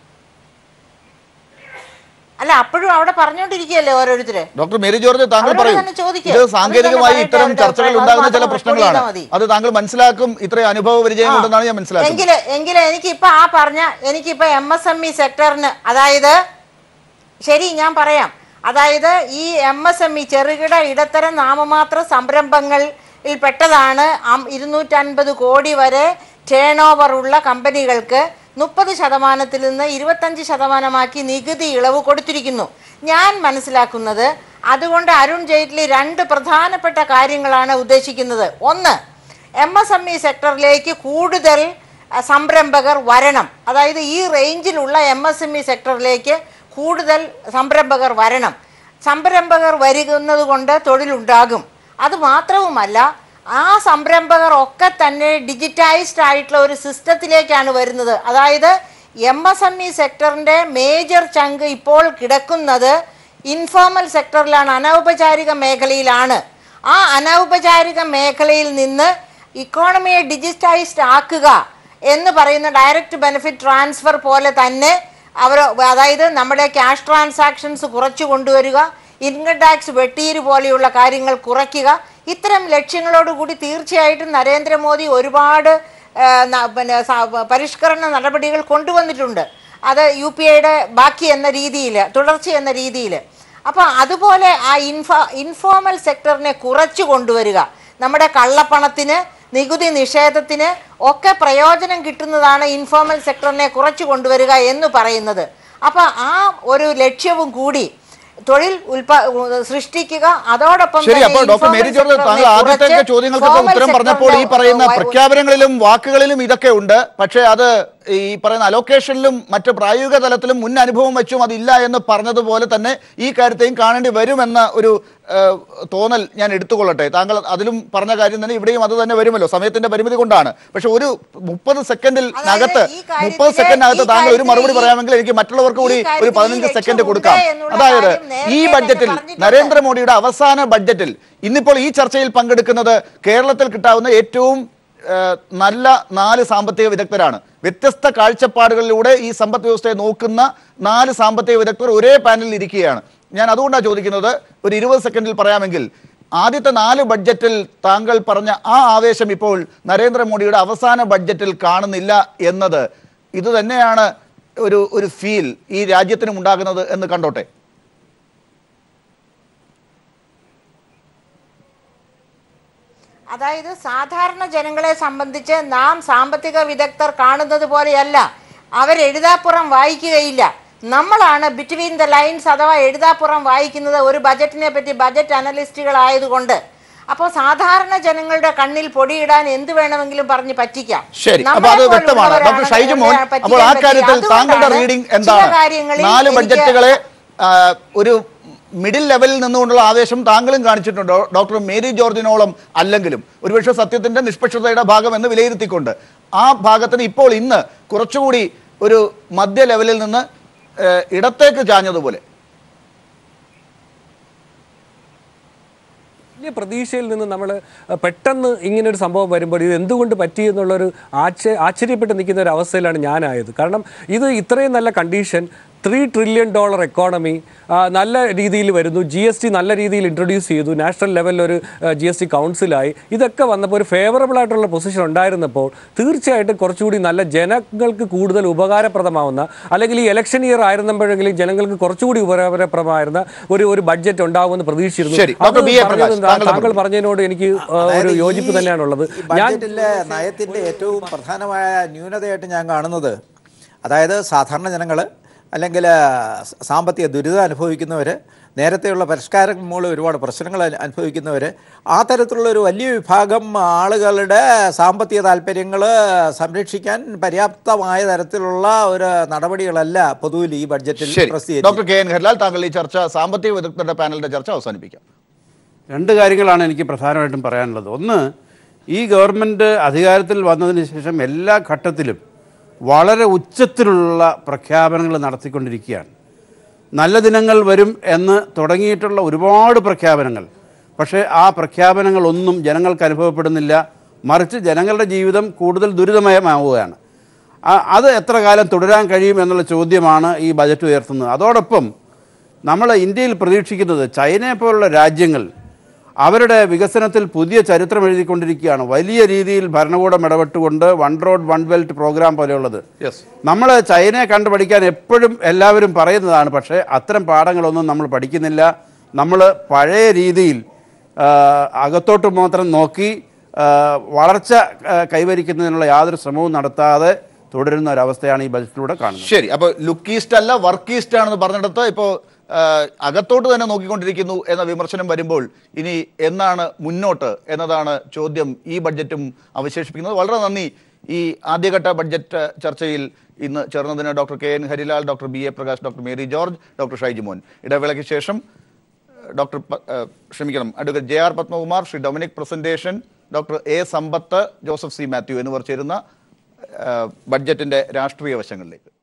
അല്ല അപ്പോഴും അവിടെ പറഞ്ഞുകൊണ്ടിരിക്കുകയല്ലേ ഓരോരുത്തര് ഡോക്ടർ മേരി ജോർജ് താങ്കൾ അവരോട് പറയും തന്നെ ചോദിക്ക്. ഇത് അവര് സാങ്കേതികമായി തന്നെ ഇത്തരം പറയട്ടെ ചർച്ചകൾ അവരുടെ ഉണ്ടാകുന്ന അഭിപ്രായം. ചില അത് പ്രശ്നങ്ങളാണ് മാത്രം മതി. അത് താങ്കൾ മനസ്സിലാക്കും ഇത്രയും അനുഭവ പരിചയം കൊണ്ടെന്നാണ് ഞാൻ മനസ്സിലാക്കുന്നത് എങ്കില് എങ്കില് എനിക്കിപ്പോ ആ പറഞ്ഞ എനിക്കിപ്പോ എം എസ് എം ഇ സെക്ടറിന് അതായത് ശരി ഞാൻ പറയാം അതായത് ഈ എം എസ് എം ഇ ചെറുകിട ഇടത്തരം നാമമാത്ര സംരംഭങ്ങളിൽ പെട്ടതാണ് ഇരുന്നൂറ്റൻപത് കോടി വരെ ടേൺ ഓവർ ഉള്ള കമ്പനികൾക്ക് മുപ്പത് ശതമാനത്തിൽ നിന്ന് ഇരുപത്തഞ്ച് ശതമാനമാക്കി നികുതി ഇളവ് കൊടുത്തിരിക്കുന്നു ഞാൻ മനസ്സിലാക്കുന്നത് അതുകൊണ്ട് അരുൺ ജെയ്റ്റ്ലി രണ്ട് പ്രധാനപ്പെട്ട കാര്യങ്ങളാണ് ഉദ്ദേശിക്കുന്നത് ഒന്ന് എം എസ് എം ഇ സെക്ടറിലേക്ക് കൂടുതൽ അഹ്, സംരംഭകർ വരണം അതായത് ഈ റേഞ്ചിലുള്ള എം എസ് എം ഇ സെക്ടറിലേക്ക് കൂടുതൽ സംരംഭകർ വരണം സംരംഭകർ വരുന്നത് കൊണ്ട് തൊഴിലുണ്ടാകും അത് മാത്രവുമല്ല ആ സംരംഭകർ ഒക്കെ തന്നെ ഡിജിറ്റൈസ്ഡ് ആയിട്ടുള്ള ഒരു സിസ്റ്റത്തിലേക്കാണ് വരുന്നത് അതായത് എം എസ് എം ഇ സെക്ടറിൻ്റെ മേജർ ചങ്ക് ഇപ്പോൾ കിടക്കുന്നത് ഇൻഫോർമൽ സെക്ടറിലാണ് അനൗപചാരിക മേഖലയിലാണ് ആ അനൗപചാരിക മേഖലയിൽ നിന്ന് ഇക്കോണമിയെ ഡിജിറ്റൈസ്ഡ് ആക്കുക എന്ന് പറയുന്ന ഡയറക്റ്റ് ബെനിഫിറ്റ് ട്രാൻസ്ഫർ പോലെ തന്നെ അവർ അതായത് നമ്മുടെ ക്യാഷ് ട്രാൻസാക്ഷൻസ് കുറച്ചു കൊണ്ടുവരിക ഇൻകം ടാക്സ് വെട്ടീര് പോലെയുള്ള കാര്യങ്ങൾ കുറയ്ക്കുക ഇത്തരം ലക്ഷ്യങ്ങളോടുകൂടി തീർച്ചയായിട്ടും നരേന്ദ്രമോദി ഒരുപാട് ആ, ന- പിന്നെ സ- പരിഷ്കരണ നടപടികൾ കൊണ്ടുവന്നിട്ടുണ്ട് അത് യു പി ഐയുടെ ബാക്കി എന്ന രീതിയിൽ തുടർച്ച എന്ന രീതിയിൽ അപ്പോൾ അതുപോലെ ആ ഇൻഫ ഇൻഫോർമൽ സെക്ടറിനെ കുറച്ചു കൊണ്ടുവരിക നമ്മുടെ കള്ളപ്പണത്തിന് നികുതി നിഷേധത്തിന് ഒക്കെ പ്രയോജനം കിട്ടുന്നതാണ് ഇൻഫോർമൽ സെക്ടറിനെ കുറച്ചു കൊണ്ടുവരിക എന്ന് പറയുന്നത് അപ്പോൾ ആ ഒരു ലക്ഷ്യവും കൂടി തൊഴിൽ ഉൽപാ സൃഷ്ടിക്കുക അതോടൊപ്പം ശരി തന്നെ അപ്പോൾ doctor informal Mary George sector നെ താങ്കൾ ആദ്യത്തെ കുറച്ച് ചോദ്യങ്ങൾക്കൊക്കെ formal ഉത്തരം പറഞ്ഞപ്പോൾ ഈ sector ന്റെ പറയുന്ന വ- പ്രഖ്യാപനങ്ങളിലും വാക്കുകളിലും ഇതൊക്കെ ഉണ്ട് പക്ഷേ അത് ഈ പറയുന്ന അലോക്കേഷനിലും മറ്റ് പ്രായോഗിക തലത്തിലും മുൻ അനുഭവം വെച്ചും അതില്ല എന്ന് പറഞ്ഞതുപോലെ തന്നെ ഈ കാര്യത്തെയും കാണേണ്ടി വരുമെന്ന ഒരു ഏഹ്, തോന്നൽ ഞാൻ എടുത്തുകൊള്ളട്ടെ താങ്കൾ അതിലും പറഞ്ഞ കാര്യം തന്നെ ഇവിടെയും അത് തന്നെ വരുമല്ലോ സമയത്തിന്റെ പരിമിതി കൊണ്ടാണ് പക്ഷെ ഒരു മുപ്പത് സെക്കൻഡിൽ അതായത് നകത്ത് ഈ കാര്യത്തില് മുപ്പത് സെക്കൻഡിനകത്ത് ഈ താങ്കൾ ഒരു കാര്യത്തില് മറുപടി ഈ- പറയാമെങ്കിൽ എനിക്ക് മറ്റുള്ളവർക്ക് കൂടി ഈ ഒരു കാര്യത്തിൽ ഈ പതിനഞ്ച് സെക്കൻഡ് ലക്ഷ്യമുണ്ട് കൊടുക്കാം എന്നുള്ള അതായത് കാര്യം നേരത്തെ ഈ തന്നെ ബഡ്ജറ്റിൽ പറഞ്ഞിട്ടുണ്ട്. നരേന്ദ്രമോദിയുടെ അവസാന ബഡ്ജറ്റിൽ ഇന്നിപ്പോൾ ഈ ചർച്ചയിൽ പങ്കെടുക്കുന്നത് കേരളത്തിൽ കിട്ടാവുന്ന ഏറ്റവും ഏഹ്, നല്ല നാല് സാമ്പത്തിക വിദഗ്ധരാണ് വ്യത്യസ്ത കാഴ്ചപ്പാടുകളിലൂടെ ഈ സമ്പദ് വ്യവസ്ഥയെ നോക്കുന്ന നാല് സാമ്പത്തിക വിദഗ്ധർ ഒരേ പാനലിൽ ഇരിക്കുകയാണ് ഞാൻ അതുകൊണ്ടാണ് ചോദിക്കുന്നത് ഒരു ഇരുപത് സെക്കൻഡിൽ പറയാമെങ്കിൽ ആദ്യത്തെ നാല് ബഡ്ജറ്റിൽ താങ്കൾ പറഞ്ഞ ആ ആവേശം ഇപ്പോൾ നരേന്ദ്രമോദിയുടെ അവസാന ബഡ്ജറ്റിൽ കാണുന്നില്ല എന്നത് ഇത് തന്നെയാണ് ഒരു ഒരു ഫീൽ ഈ രാജ്യത്തിനും ഉണ്ടാകുന്നത് എന്ന് കണ്ടോട്ടെ അതായത് സാധാരണ ജനങ്ങളെ സംബന്ധിച്ച് നാം സാമ്പത്തിക വിദഗ്ധർ കാണുന്നത് പോലെയല്ല അവരെഴുതാപ്പുറം വായിക്കുകയില്ല നമ്മളാണ് ബിറ്റ്വീൻ ദ ലൈൻസ് അഥവാ എഴുതാപ്പുറം വായിക്കുന്നത് ഒരു ബജറ്റിനെ പറ്റി ബജറ്റ് അനലിസ്റ്റുകളായതുകൊണ്ട് അപ്പോൾ സാധാരണ ജനങ്ങളുടെ കണ്ണിൽ പൊടിയിടാൻ എന്ത് വേണമെങ്കിലും പറഞ്ഞ് പറ്റിക്കാം ശരി അപ്പൊ നമ്മളെ അത് വ്യക്തമാണ് പോലുള്ളവരാണ് ഡോക്ടർ ഷൈജു മോൻ പറ്റിക്കാൻ അപ്പോൾ ആ പറ്റിയ. കാര്യത്തിൽ താങ്കളുടെ അതുകൊണ്ടാണ് റീഡിംഗ് ചില എന്താണ് കാര്യങ്ങളിൽ നാല് എനിക്ക് ബഡ്ജറ്റുകളെ ആ, ഒരു മിഡിൽ ലെവലിൽ നിന്നുകൊണ്ടുള്ള ആവേശം താങ്കളും കാണിച്ചിട്ടുണ്ട് ഡോ- ഡോക്ടർ മേരി ജോർജിനോളം അല്ലെങ്കിലും ഒരുപക്ഷെ സത്യത്തിന്റെ നിഷ്പക്ഷതയുടെ ഭാഗം എന്ന് വിലയിരുത്തിക്കൊണ്ട് ആ ഭാഗത്തിന് ഇപ്പോൾ ഇന്ന് കുറച്ചുകൂടി ഒരു മധ്യ ലെവലിൽ നിന്ന് ഏ, ഇടത്തേക്ക് ചാഞ്ഞതുപോലെ വലിയ പ്രതീക്ഷയിൽ നിന്ന് നമ്മൾ പെട്ടെന്ന് ഇങ്ങനൊരു സംഭവം വരുമ്പോൾ ഇത് എന്തുകൊണ്ട് പറ്റി എന്നുള്ളൊരു ആശ്ചര്യ ആശ്ചര്യപ്പെട്ട് നിൽക്കുന്ന ഒരു അവസ്ഥയിലാണ് ഞാനായത് കാരണം ഇത് ഇത്രയും നല്ല condition three trillion dollar economy നല്ല രീതിയിൽ വരുന്നു ജി എസ് ടി നല്ല രീതിയിൽ ഇൻട്രൊഡ്യൂസ് ചെയ്തു നാഷണൽ ലെവലിൽ ഒരു ജി എസ് ടി കൗൺസിലായി ഇതൊക്കെ വന്നപ്പോൾ ഒരു ഫേവറബിൾ ആയിട്ടുള്ള പൊസിഷൻ ഉണ്ടായിരുന്നപ്പോൾ തീർച്ചയായിട്ടും കുറച്ചുകൂടി നല്ല ജനങ്ങൾക്ക് കൂടുതൽ ഉപകാരപ്രദമാവുന്ന അല്ലെങ്കിൽ ഈ ഇലക്ഷൻ ഇയർ ആയിരുന്നപ്പോഴെങ്കിലും ജനങ്ങൾക്ക് കുറച്ചുകൂടി ഉപകാരപ്രദമായിരുന്ന ഒരു ഒരു ബഡ്ജറ്റ് ഉണ്ടാവുമെന്ന് പ്രതീക്ഷിച്ചിരുന്നു ശരി. അത് ഡോക്ടർ ബി. എ. പറഞ്ഞത് പ്രകാശ്, താ- താങ്കളുടെ താങ്കൾ പറഞ്ഞതിനോട് എനിക്ക് ആ, ഒരു അതായത് യോജിപ്പ് ഈ- തന്നെയാണുള്ളത് ഈ ഞാൻ ബഡ്ജറ്റിലെ നയത്തിന്റെ ഏറ്റവും പ്രധാനമായ ന്യൂനതയായിട്ട് ഞാൻ കാണുന്നത് അതായത് സാധാരണ ജനങ്ങൾ അല്ലെങ്കിൽ സ- സാമ്പത്തിക ദുരിതം അനുഭവിക്കുന്നവർ നേരത്തെയുള്ള പരിഷ്കാരം മൂലം ഒരുപാട് പ്രശ്നങ്ങൾ അനു- അനുഭവിക്കുന്നവർ ആ തരത്തിലുള്ള ഒരു വലിയ വിഭാഗം ആളുകളുടെ സാമ്പത്തിക താല്പര്യങ്ങൾ സംരക്ഷിക്കാൻ പര്യാപ്തമായ തരത്തിലുള്ള ഒരു നടപടികളല്ല പൊതുവിൽ ഈ ബഡ്ജറ്റിൽ ശരി പ്രസിദ്ധീകരിച്ചത് ഡോക്ടർ കെ എൻ ഹരിലാൽ താങ്കൾ ഈ ചർച്ച സാമ്പത്തിക വിദഗ്ധരുടെ പാനലിന്റെ ചർച്ച അവസാനിപ്പിക്കാം രണ്ട് കാര്യങ്ങളാണ് എനിക്ക് പ്രധാനമായിട്ടും പറയാനുള്ളത് ഒന്ന് ഈ ഗവൺമെൻറ് അധികാരത്തിൽ വന്നതിന് ശേഷം എല്ലാ ഘട്ടത്തിലും വളരെ ഉച്ചത്തിലുള്ള പ്രഖ്യാപനങ്ങൾ നടത്തിക്കൊണ്ടിരിക്കുകയാണ് നല്ല ദിനങ്ങൾ വരും എന്ന് തുടങ്ങിയിട്ടുള്ള ഒരുപാട് പ്രഖ്യാപനങ്ങൾ പക്ഷേ ആ പ്രഖ്യാപനങ്ങളൊന്നും ജനങ്ങൾക്ക് അനുഭവപ്പെടുന്നില്ല മറിച്ച് ജനങ്ങളുടെ ജീവിതം കൂടുതൽ ദുരിതമയമാവുകയാണ് ആ- അത് എത്ര കാലം തുടരാൻ കഴിയും എന്നുള്ള ചോദ്യമാണ് ഈ ബജറ്റ് ഉയർത്തുന്നത് അതോടൊപ്പം നമ്മൾ ഇന്ത്യയിൽ പ്രതീക്ഷിക്കുന്നത് ചൈനയെ പോലുള്ള രാജ്യങ്ങൾ അവരുടെ വികസനത്തിൽ പുതിയ ചരിത്രം എഴുതിക്കൊണ്ടിരിക്കുകയാണ് വലിയ രീതിയിൽ ഭരണകൂടം ഇടപെട്ടുകൊണ്ട് one road one belt program പോലെയുള്ളത് യെസ് നമ്മൾ ചൈനയെ കണ്ടു പഠിക്കാൻ എപ്പോഴും എല്ലാവരും പറയുന്നതാണ് പക്ഷേ അത്തരം പാഠങ്ങളൊന്നും നമ്മൾ പഠിക്കുന്നില്ല നമ്മൾ പഴയ രീതിയിൽ ആ, അകത്തോട്ട് മാത്രം നോക്കി ആ, വളർച്ച ആ, കൈവരിക്കുന്നതിനുള്ള യാതൊരു ശ്രമവും നടത്താതെ തുടരുന്ന ഒരവസ്ഥയാണ് ഈ ബജറ്റിലൂടെ കാണുന്നത് ശരി അപ്പൊ ലുക്കീസ്റ്റ് അല്ല വർക്കീസ്റ്റ് ആണെന്ന് പറഞ്ഞിടത്ത് ഇപ്പോൾ അകത്തോട്ട് തന്നെ നോക്കിക്കൊണ്ടിരിക്കുന്നു എന്ന വിമർശനം വരുമ്പോൾ ഇനി എന്നാണ് മുന്നോട്ട് എന്നതാണ് ചോദ്യം ഈ ബഡ്ജറ്റും അവശേഷിപ്പിക്കുന്നത് വളരെ നന്ദി ഈ ആദ്യഘട്ട ബഡ്ജറ്റ് ചർച്ചയിൽ ഇന്ന് ചേർന്നതിന് doctor K N Harilal doctor B A Prakash doctor Mary George doctor Shaijimon ഇടവേളയ്ക്ക് ശേഷം ഡോക്ടർ പ- ഏഹ് ക്ഷമിക്കണം advocate J R Padmakumar Shri Dominic Presentation doctor A Sampath Joseph C Mathew എന്നിവർ ചേരുന്ന ഏഹ് ബഡ്ജറ്റിന്റെ രാഷ്ട്രീയ വശങ്ങളിലേക്ക്